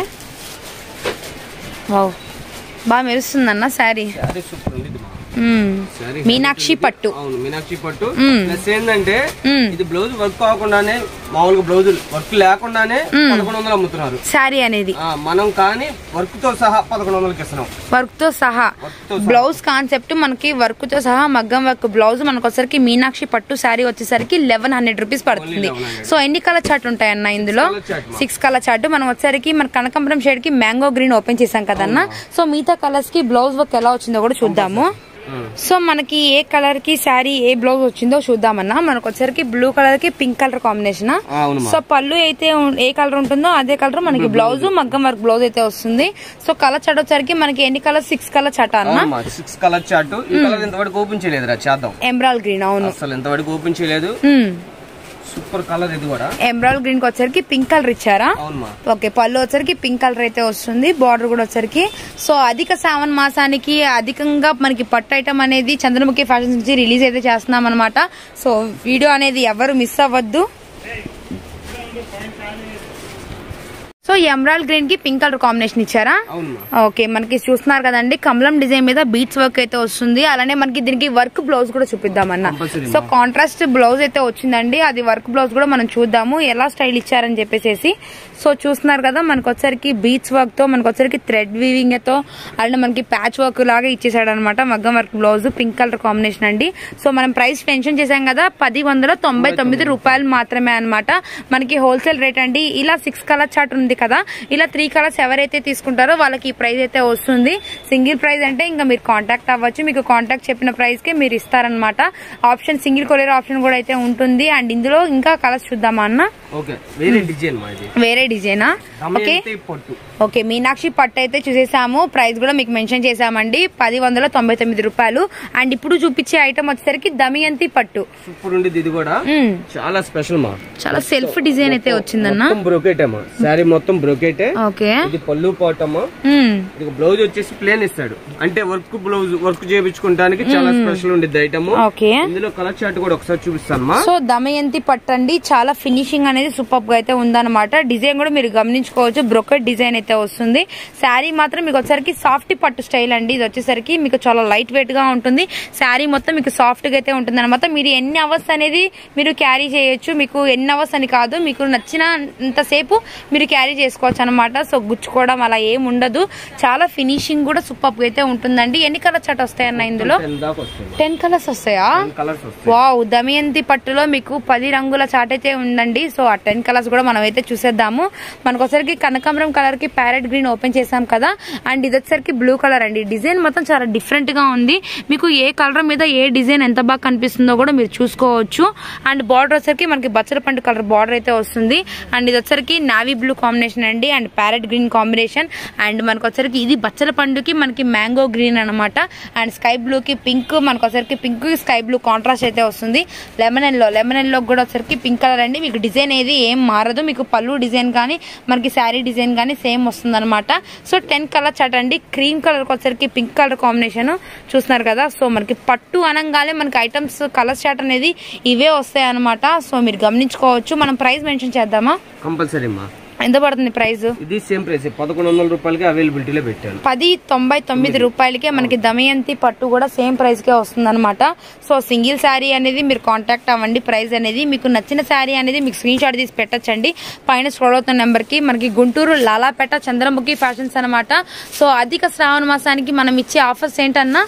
వావ్ బాగా మెరుస్తుందన్న శారీ శారీ సూపర్ ఉంది మా మ్మ్. శారీ మీనాక్షి పట్టు అవును మీనాక్షి పట్టు మ్మ్. ప్లస్ ఏంటంటే మ్మ్. ఇది బ్లౌజ్ వర్క్ కాకుండానే మామూలుగా బ్లౌజ్ వర్క్ లేకుండానే పదకొండు వందలు అమ్ముతున్నారు శారీ అనేది ఆ, మనం కానీ వర్క్ తో సహా పదకొండు వందలకి ఇస్తున్నాం వర్క్ తో సహా వర్క్ తో బ్లౌజ్ కాన్సెప్ట్ మనకి వర్క్ తో సహా మగ్గం వర్క్ బ్లౌజ్ మనకు వచ్చేసరికి మీనాక్షి పట్టు శారీ వచ్చేసరికి లెవెన్ హండ్రెడ్ రూపీస్ పడుతుంది 1100. సో ఎన్ని కలర్ చార్ట్ ఉంటాయన్న ఇందులో colour chart, ma'am. Six colour chart మనం వచ్చేసరికి మన కనకాంబరం షేడ్ కి మ్యాంగో గ్రీన్ ఓపెన్ చేసాం కదన్న సో మిగతా కలర్స్ కి బ్లౌజ్ వర్క్ ఎలా వచ్చిందో కూడా చూద్దాము మ్మ్. సో మనకి ఏ కలర్ కి శారీ ఏ బ్లౌజ్ వచ్చిందో చూద్దామన్నా మనకు వచ్చరికి బ్లూ కలర్ కి పింక్ కలర్ కాంబినేషన్ ఆ, అవును మా సో పళ్ళు అయితే ఉం- ఏ కలర్ ఉంటుందో అదే కలర్ మనకి బ్లౌజ్ మగ్గం వర్క్ బ్లౌజ్ అయితే వస్తుంది సో కలర్ చట్ వచ్చరికి మనకి ఎన్ని కలర్ సిక్స్ కలర్ చట అన్న సిక్స్ కలర్ చార్ట్ ఈ కలర్ ఇంతవరకు ఓపెన్ చేయలేదురా చేద్దాం ఎమరాల్ గ్రీన్ అవును అసలు ఇంతవరకు ఓపెన్ చేయలేదు సూపర్ కలర్ ఇది కూడా ఎమరాల్ గ్రీన్ కి వచ్చరికి పింక్ కలర్ ఇచ్చారా అవును మా ఓకే పళ్ళు వచ్చరికి పింక్ కలర్ అయితే వస్తుంది బార్డర్ కూడా వచ్చరికి సో అధిక శ్రావణ మాసానికి అధికంగా మనకి పట్టు ఐటమ్ అనేది చంద్రముఖి ఫ్యాషన్ నుంచి రిలీజ్ అయితే చేస్తున్నాం అనమాట సో వీడియో అనేది ఎవరు మిస్ అవ్వద్దు సో ఎమరాల్డ్ గ్రీన్ కి పింక్ కలర్ కాంబినేషన్ ఇచ్చారా అవును మా ఓకే మనకి చూస్తున్నారు కదండి కమలం డిజైన్ మీద బీట్స్ వర్క్ అయితే వస్తుంది అలానే మనకి దీనికి వర్క్ బ్లౌజ్ కూడా చూపిద్దామన్న Compulsory, సో కాంట్రాస్ట్ బ్లౌజ్ అయితే వచ్చిందండి అది వర్క్ బ్లౌజ్ కూడా మనం చూద్దాము ఎలా స్టైల్ ఇచ్చారని చెప్పేసి సో చూస్తున్నారు కదా మనకు వచ్చరికి బీట్స్ వర్క్ తో మనకు వచ్చరికి థ్రెడ్ వీవింగ్ తో అలానే మనకి ప్యాచ్ వర్క్ లాగా ఇచ్చేసాడు అనమాట మగ్గం work blouse pink colour combination అండి సో మనం ప్రైస్ మెన్షన్ చేసాం కదా పది వందల తొంభై తొమ్మిది రూపాయలు మాత్రమే అన్నమాట మనకి హోల్సేల్ రేట్ అండి ఇలా సిక్స్ కలర్ చార్ట్ ఉంది కదా ఇలా త్రీ కలర్స్ ఎవరైతే తీసుకుంటారో వాళ్ళకి ఈ ప్రైస్ అయితే వస్తుంది సింగిల్ ప్రైస్ అంటే ఇంకా మీరు కాంటాక్ట్ అవ్వచ్చు మీకు కాంటాక్ట్ చెప్పిన ప్రైస్ కే మీరు ఇస్తారనమాట ఆప్షన్ సింగిల్ కొరియర్ ఆప్షన్ కూడా అయితే ఉంటుంది అండ్ ఇందులో ఇంకా కలర్స్ చూద్దామా అన్న ఓకే వేరే డిజైన్ మా ఇది వేరే డిజైనా ఓకే దమయంతి పట్టు ఓకే మీనాక్షి పట్టు అయితే చూసేసాము ప్రైస్ కూడా మీకు మెన్షన్ చేసామండి పది వందల తొంభై తొమ్మిది రూపాయలు అండ్ ఇప్పుడు చూపించే ఐటమ్ వచ్చేసరికి దమయంతి పట్టు సూపర్ ఉండేది ఇది కూడా మ్మ్. చాలా స్పెషల్ మా చాలా సెల్ఫ్ డిజైన్ అయితే వచ్చిందన్న మొత్తం బ్రోకెట్ అమ్మా శారీ మొత్తం బ్రోకెటే ఓకే ఇది పళ్ళు పాటమ్మా మ్మ్. ఇది బ్లౌజ్ వచ్చేసి ప్లేన్ ఇస్తాడు అంటే వర్క్ బ్లౌజ్ వర్క్ చేయించుకోవడానికి చాలా స్పెషల్ ఉండేది ఐటమ్ ఓకే ఇందులో కలర్ చార్ట్ కూడా ఒకసారి చూపిస్తాను మా సో దమయంతి పట్టు అండి చాలా ఫినిషింగ్ అనేది సూపర్ గా అయితే ఉందన్నమాట డిజైన్ కూడా మీరు గమనించుకోవచ్చు బ్రొకెట్ డిజైన్ అయితే వస్తుంది శారీ మాత్రం మీకు వచ్చేసరికి సాఫ్ట్ పట్టు స్టైల్ అండి ఇది వచ్చేసరికి మీకు చాలా లైట్ వెయిట్ గా ఉంటుంది శారీ మొత్తం మీకు సాఫ్ట్ గా అయితే ఉంటుంది అనమాట మీరు ఎన్ని అవర్స్ అనేది మీరు క్యారీ చేయొచ్చు మీకు ఎన్ని అవర్స్ అని కాదు మీకు నచ్చినంతసేపు మీరు క్యారీ చేసుకోవచ్చు అనమాట సో గుచ్చుకోవడం అలా ఏం ఉండదు చాలా ఫినిషింగ్ కూడా సూపర్ గా అయితే ఉంటుందండి ఎన్ని కలర్ చట్ వస్తాయన్న ఇందులో టెన్ దాకా వస్తుంది టెన్ కలర్స్ వస్తాయా టెన్ కలర్స్ వస్తాయి వావ్ దమయంతి పట్టులో మీకు పది రంగుల చాట్ అయితే ఉందండి సో ఆ టెన్ కలర్స్ కూడా మనం అయితే చూసేద్దాము మనకు వచ్చరికి కనకాంబరం కలర్ కి ప్యారెట్ గ్రీన్ ఓపెన్ చేసాం కదా అండ్ ఇది వచ్చరికి బ్లూ కలర్ అండి డిజైన్ మొత్తం చాలా డిఫరెంట్ గా ఉంది మీకు ఏ కలర్ మీద ఏ డిజైన్ ఎంత బాగా కనిపిస్తుందో కూడా మీరు చూసుకోవచ్చు అండ్ బార్డర్ వచ్చరికి మనకి బచ్చల పండు కలర్ బార్డర్ అయితే వస్తుంది అండ్ ఇది వచ్చరికి నావీ బ్లూ కాంబినేషన్ అండి and parrot green combination and మనకు వచ్చరికి ఇది బచ్చల పండుకి మనకి మ్యాంగో గ్రీన్ అనమాట అండ్ స్కై బ్లూ కి పింక్ మనకు వచ్చరికి పింక్ స్కై బ్లూ కాంట్రాస్ట్ అయితే వస్తుంది లెమన్ ఎల్లో లెమన్ ఎల్లో కూడా వచ్చరికి పింక్ కలర్ అండి మీకు డిజైన్ ఏది ఏం మారదు మీకు పళ్ళు డిజైన్ కానీ మనకి శారీ డిజైన్ కానీ సేమ్ వస్తుంది అనమాట సో టెన్ కలర్ చాట్ అండి క్రీమ్ కలర్ వచ్చరికి పింక్ కలర్ కాంబినేషన్ చూస్తున్నారు కదా సో మనకి పట్టు అనగానే మనకి ఐటమ్స్ కలర్ చాట్ అనేది ఇవే వస్తాయి అనమాట సో మీరు గమనించుకోవచ్చు మనం ప్రైస్ మెన్షన్ చేద్దామా కంపల్సరీ మా ఎంత పడుతుంది ప్రైస్ ఇది సేమ్ ప్రైస్ పదకొండు వందల రూపాయలకి అవైలబిలిటీలో పెట్టాను పది తొంభై తొమ్మిది రూపాయలకే మనకి దమయంతి పట్టు కూడా సేమ్ ప్రైస్ కే వస్తుంది అనమాట సో సింగిల్ శారీ అనేది మీరు కాంటాక్ట్ అవ్వండి ప్రైస్ అనేది మీకు నచ్చిన శారీ అనేది మీకు స్క్రీన్ షాట్ తీసి పెట్టచ్చండి పైన స్క్రోల్ అవుతున్న నెంబర్ కి మనకి గుంటూరు లాలాపేట చంద్రముఖి ఫ్యాషన్స్ అనమాట సో అధిక శ్రావణ మాసానికి మనం ఇచ్చే ఆఫర్స్ ఏంటన్నా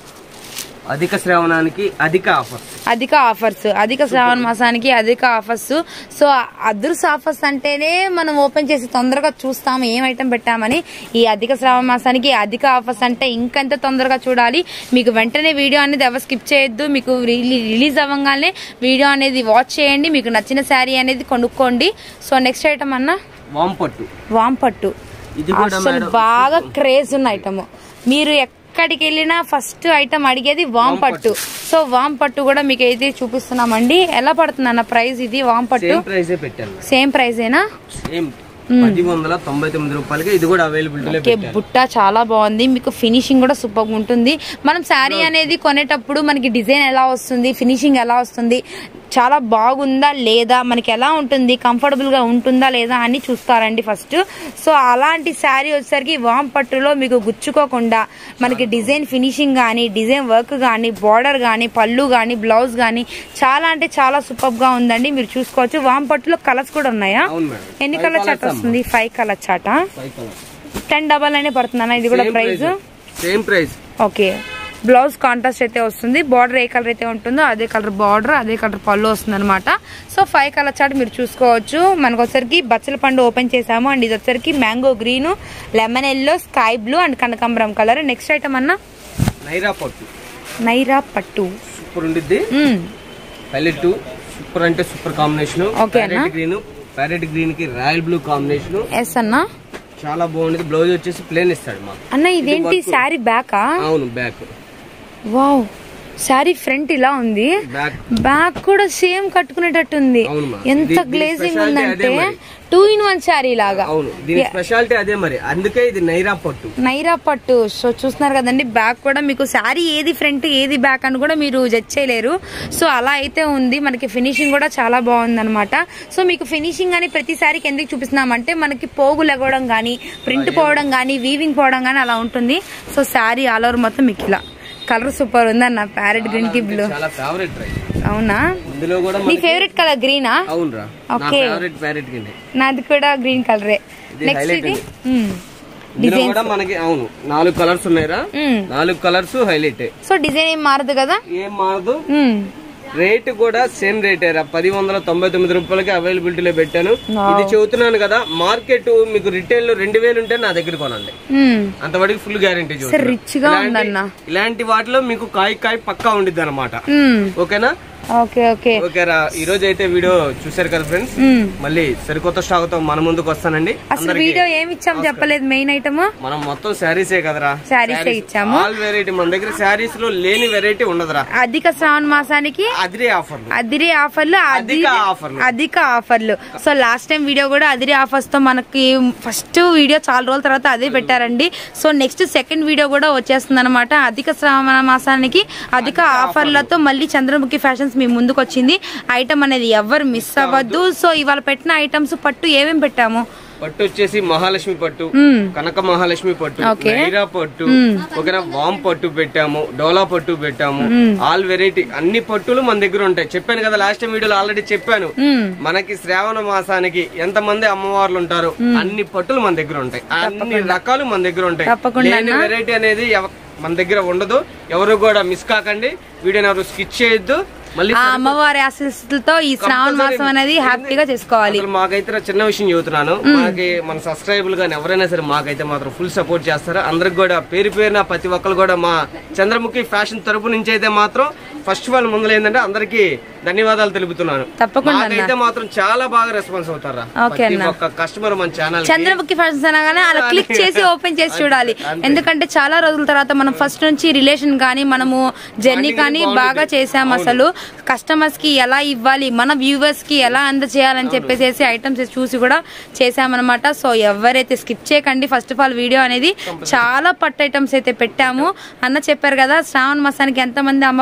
అధిక శ్రావణానికి అధిక ఆఫర్ అధిక ఆఫర్స్ అధిక శ్రావణ మాసానికి అధిక ఆఫర్స్ సో అదృస్ ఆఫర్స్ అంటేనే మనం ఓపెన్ చేసి తొందరగా చూస్తాము ఏం ఐటమ్ పెట్టామని ఈ అధిక శ్రావణ మాసానికి అధిక ఆఫర్స్ అంటే ఇంకెంత తొందరగా చూడాలి మీకు వెంటనే వీడియో అనేది ఎవరు స్కిప్ చేయొద్దు మీకు రిలీ- రిలీజ్ అవ్వగానే వీడియో అనేది వాచ్ చేయండి మీకు నచ్చిన శారీ అనేది కొనుక్కోండి సో నెక్స్ట్ ఐటమ్ అన్న వామ్ పట్టు వామ్ పట్టు ఇది కూడా అసలు మేడం బాగా క్రేజ్ ఉన్న ఐటమ్ మీరు ఎక్కడికి వెళ్ళినా ఫస్ట్ ఐటమ్ అడిగేది వామ్ పట్టు సో వామ్ పట్టు కూడా మీకు అయితే చూపిస్తున్నామండి ఎలా పడుతుంది అన్న ప్రైస్ ఇది వామ్ పట్టు సేమ్ ప్రైసే పెట్టాను సేమ్ ప్రైజేనా సేమ్ పది వందల తొంభై తొమ్మిది రూపాయలకి ఇది కూడా అవైలబిలిటీలో ఓకే పెట్టాను బుట్ట చాలా బాగుంది మీకు ఫినిషింగ్ కూడా సూపర్ ఉంటుంది మనం శారీ అనేది కొనేటప్పుడు మనకి డిజైన్ ఎలా వస్తుంది ఫినిషింగ్ ఎలా వస్తుంది చాలా బాగుందా లేదా మనకి ఎలా ఉంటుంది కంఫర్టబుల్ గా ఉంటుందా లేదా అని చూస్తారండి ఫస్ట్ సో అలాంటి శారీ వచ్చేసరికి వామ్ పట్టులో మీకు గుచ్చుకోకుండా మనకి డిజైన్ ఫినిషింగ్ కానీ డిజైన్ వర్క్ కానీ బార్డర్ కానీ పళ్ళు కానీ బ్లౌజ్ కానీ చాలా అంటే చాలా సూపర్ గా ఉందండి మీరు చూసుకోవచ్చు వామ్ పట్టులో కలర్స్ కూడా ఉన్నాయా అవును మేడం ఎన్ని Five కలర్ చాట్ colours వస్తుంది five colour chart five colours ten double అనే పడుతుందన్న ఇది కూడా price same price okay blouse contrast అయితే వస్తుంది బార్డర్ ఏ కలర్ అయితే ఉంటుందో అదే కలర్ బార్డర్ అదే కలర్ పళ్ళు వస్తుంది అనమాట సో ఫైవ్ కలర్ చాట్ మీరు చూసుకోవచ్చు మనకు వచ్చరికి బచ్చల పండు ఓపెన్ చేసాము అండ్ ఇది వచ్చరికి mango green lemon yellow sky blue and కనకాంబరం కలర్ నెక్స్ట్ ఐటమ్ అన్న నైరా పట్టు నైరా పట్టు సూపర్ ఉండిద్ది మ్మ్. పల్లెట్టు సూపర్ అంటే సూపర్ కాంబినేషన్ Okay అన్న. ప్యారెట్ గ్రీన్ ప్యారెట్ గ్రీన్ కి రాయల్ బ్లూ కాంబినేషన్ ఎస్ అన్న చాలా బాగుంది బ్లౌజ్ వచ్చేసి ప్లేన్ ఇస్తాడు మాకు అన్న ఇదేంటి శారీ బ్యాకా అవును బ్యాక్ వావ్ శారీ ఫ్రంట్ ఇలా ఉంది బ్యాక్ బ్యాక్ కూడా సేమ్ కట్టుకునేటట్టుంది అవును మా. ఎంత ఇది- దీని గ్లేజింగ్ specialty ఉందంటే అదే మరి. టూ ఇన్ వన్ శారీ లాగా అవును దీని స్పెషాలిటీ అదే మరి అందుకే ఇది నైరా పట్టు నైరా పట్టు సో చూస్తున్నారు కదండి బ్యాక్ కూడా మీకు శారీ ఏది ఫ్రంట్ ఏది బ్యాక్ అని కూడా మీరు జడ్జ్ చేయలేరు సో అలా అయితే ఉంది మనకి ఫినిషింగ్ కూడా చాలా బాగుంది అనమాట సో మీకు ఫినిషింగ్ అని ప్రతి శారీకి ఎందుకు చూపిస్తున్నామంటే మనకి పోగు లెగవడం కానీ ప్రింట్ పోవడం కానీ వీవింగ్ పోవడం కానీ అలా ఉంటుంది సో శారీ ఆల్ ఓవర్ మొత్తం మీకు ఇలా కలర్ సూపర్ ఉంది అన్న ప్యారెట్ గ్రీన్ కి బ్లూ చాలా ఫేవరెట్ రైస్ అవునా ఇందులో కూడా నీ మనకి- ఫేవరెట్ కలర్ గ్రీనా అవునురా నా Okay. ఫేవరెట్ ప్యారెట్ కింద నాది కూడా గ్రీన్ కలరే ఇది నెక్స్ట్ highlight ఇది ఉంది. మ్మ్. ఇందులో కూడా మనకి అవును నాలుగు కలర్స్ ఉన్నాయిరా మ్మ్. నాలుగు కలర్స్ హైలైట్ సో డిజైన్ ఏం మారదు కదా ఏం మారదు మ్మ్. రేట్ కూడా సేమ్ రేట్ రా పది వందల తొంభై తొమ్మిది రూపాయలకి అవైలబిలిటీలో పెట్టాను ఇది చెబుతున్నాను కదా మార్కెట్ మీకు రిటైల్ లో రెండు వేలు ఉంటే నా దగ్గర కొనండి మ్మ్. అంతవరకు ఫుల్ గ్యారంటీ సార్ రిచ్ గా ఉందన్న ఇలాంటి వాటిలో మీకు కాయ కాయ పక్కా ఉండిద్ది అనమాట మ్మ్. ఓకేనా ఓకే ఓకే ఓకే రా ఈ రోజు అయితే వీడియో చూసారు కదా ఫ్రెండ్స్ మ్మ్. మళ్ళీ సరికొత్త స్టాక్ తో మన ముందుకు వస్తానండి అసలు వీడియో ఏమి ఇచ్చాం చెప్పలేదు మెయిన్ ఐటమ్ మనం మొత్తం శారీసే కదరా శారీస్ ఇచ్చాము ఆల్ వెరైటీ మన దగ్గర శారీస్ లో లేని వెరైటీ ఉండదురా అధిక శ్రావణ మాసానికి అదిరే ఆఫర్లు అదిరి ఆఫర్లు అధిక ఆఫర్లు. అధిక ఆఫర్లు సో లాస్ట్ టైం వీడియో కూడా అదిరి ఆఫర్స్ తో మనకి ఫస్ట్ వీడియో చాలా రోజుల తర్వాత అదే పెట్టారండి సో నెక్స్ట్ సెకండ్ వీడియో కూడా వచ్చేస్తుంది అనమాట అధిక శ్రావణ మాసానికి అధిక ఆఫర్లతో మళ్ళీ చంద్రముఖి ఫ్యాషన్స్ మీ ముందుకు వచ్చింది ఐటమ్ అనేది ఎవరు మిస్ అవ్వద్దు సో ఇవాళ పెట్టిన ఐటమ్స్ పట్టు ఏమేమి పెట్టాము పట్టు వచ్చేసి మహాలక్ష్మి పట్టు మ్మ్. కనక మహాలక్ష్మి పట్టు Okay. నైరా పట్టు ఓకేనా వామ్ పట్టు పెట్టాము డోలా పట్టు పెట్టాము ఆల్ వెరైటీ అన్ని పట్టులు మన దగ్గర ఉంటాయి చెప్పాను కదా లాస్ట్ టైం వీడియోలో ఆల్రెడీ చెప్పాను మ్మ్. మనకి శ్రావణ మాసానికి ఎంత మంది అమ్మవార్లు ఉంటారు అన్ని పట్టులు మన దగ్గర ఉంటాయి అన్ని రకాలు మన దగ్గర ఉంటాయి తప్పకుండా లేని వెరైటీ అనేది ఎవ- మన దగ్గర ఉండదు ఎవరు కూడా మిస్ కాకండి వీడియోని ఎవరు స్కిచ్ చేయొద్దు మళ్ళీ ఆ అమ్మవారి ఆశీస్సులతో ఈ శ్రావణ మాసం అనేది హ్యాపీగా చేసుకోవాలి అసలు మాకైతే నా చిన్న విషయం చెబుతున్నాను మాకి మన సబ్స్క్రైబుల్ గాని ఎవరైనా సరే మాకైతే మాత్రం ఫుల్ సపోర్ట్ చేస్తారు అందరికి కూడా పేరు పేరున ప్రతి ఒక్కరు కూడా మా చంద్రముఖి ఫ్యాషన్ తరపు నుంచి అయితే మాత్రం ఫస్ట్ ఆఫ్ ఆల్ ముందులో ఏంటంటే అందరికి ధన్యవాదాలు తెలుపుతున్నాను తప్పకుండా మాకైతే మాత్రం చాలా బాగా రెస్పాన్స్ అవుతారా ఓకే ప్రతి ఒక్క కస్టమర్ మన ఛానల్ చంద్రముఖి ఫ్యాషన్స్ అనగానే అలా క్లిక్ చేసి ఓపెన్ చేసి చూడాలి ఎందుకంటే చాలా రోజుల తర్వాత మనం ఫస్ట్ నుంచి రిలేషన్ కానీ మనము జర్నీ కానీ బాగా చేసాం అసలు కస్టమర్స్ కి ఎలా ఇవ్వాలి మన వ్యూవర్స్ కి ఎలా అందజేయాలని చెప్పేసి ఐటమ్స్ చూసి కూడా చేసామన్నమాట సో ఎవరైతే స్కిప్ చేయకండి ఫస్ట్ ఆఫ్ ఆల్ వీడియో అనేది చాలా పట్టు ఐటమ్స్ అయితే పెట్టాము అన్న చెప్పారు కదా శ్రావణ మాసానికి ఎంత మంది అమ్మవార్లు ఉంటారు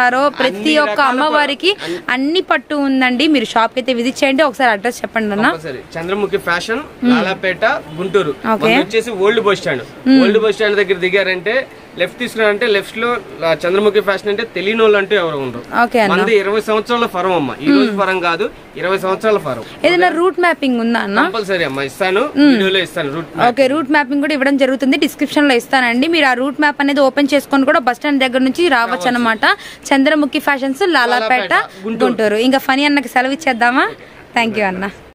ఉంటారో ప్రతి ఒక్క అమ్మవారికి అన్ని పట్టు ఉందండి మీరు షాప్ అయితే విజిట్ చేయండి ఒకసారి అడ్రస్ చెప్పండి అన్న సరే చంద్రముఖి ఫ్యాషన్ లాలాపేట గుంటూరు ఓకే. మనది వచ్చేసి old bus stand old bus stand దగ్గర దిగారంటే లెఫ్ట్ తీసుకున్నారంటే లెఫ్ట్ లో ఆ, చంద్రముఖి ఫ్యాషన్ అంటే తెలియని వాళ్ళు అంటూ ఎవరు ఉండరు ఓకే అన్న మనది ఇరవై సంవత్సరాల ఫరం అమ్మ ఈ రోజు ఫరం కాదు ఇరవై సంవత్సరాల ఫరం ఏదైనా రూట్ మ్యాపింగ్ ఉందా అన్న కంపల్సరీ అమ్మా ఇస్తాను వీడియోలో ఇస్తాను రూట్ ఓకే రూట్ మ్యాపింగ్ కూడా ఇవ్వడం జరుగుతుంది డిస్క్రిప్షన్ లో ఇస్తానండి మీరు ఆ రూట్ మ్యాప్ అనేది ఓపెన్ చేసుకొని కూడా బస్ స్టాండ్ దగ్గర నుంచి రావచ్చు అనమాట చంద్రముఖి ఫ్యాషన్స్ లాలాపేట లాలాపేట, గుంటూరు. గుంటూరు ఇంకా ఫనీ అన్నకి సెలవు ఇచ్చేద్దామా థ్యాంక్ యూ అన్న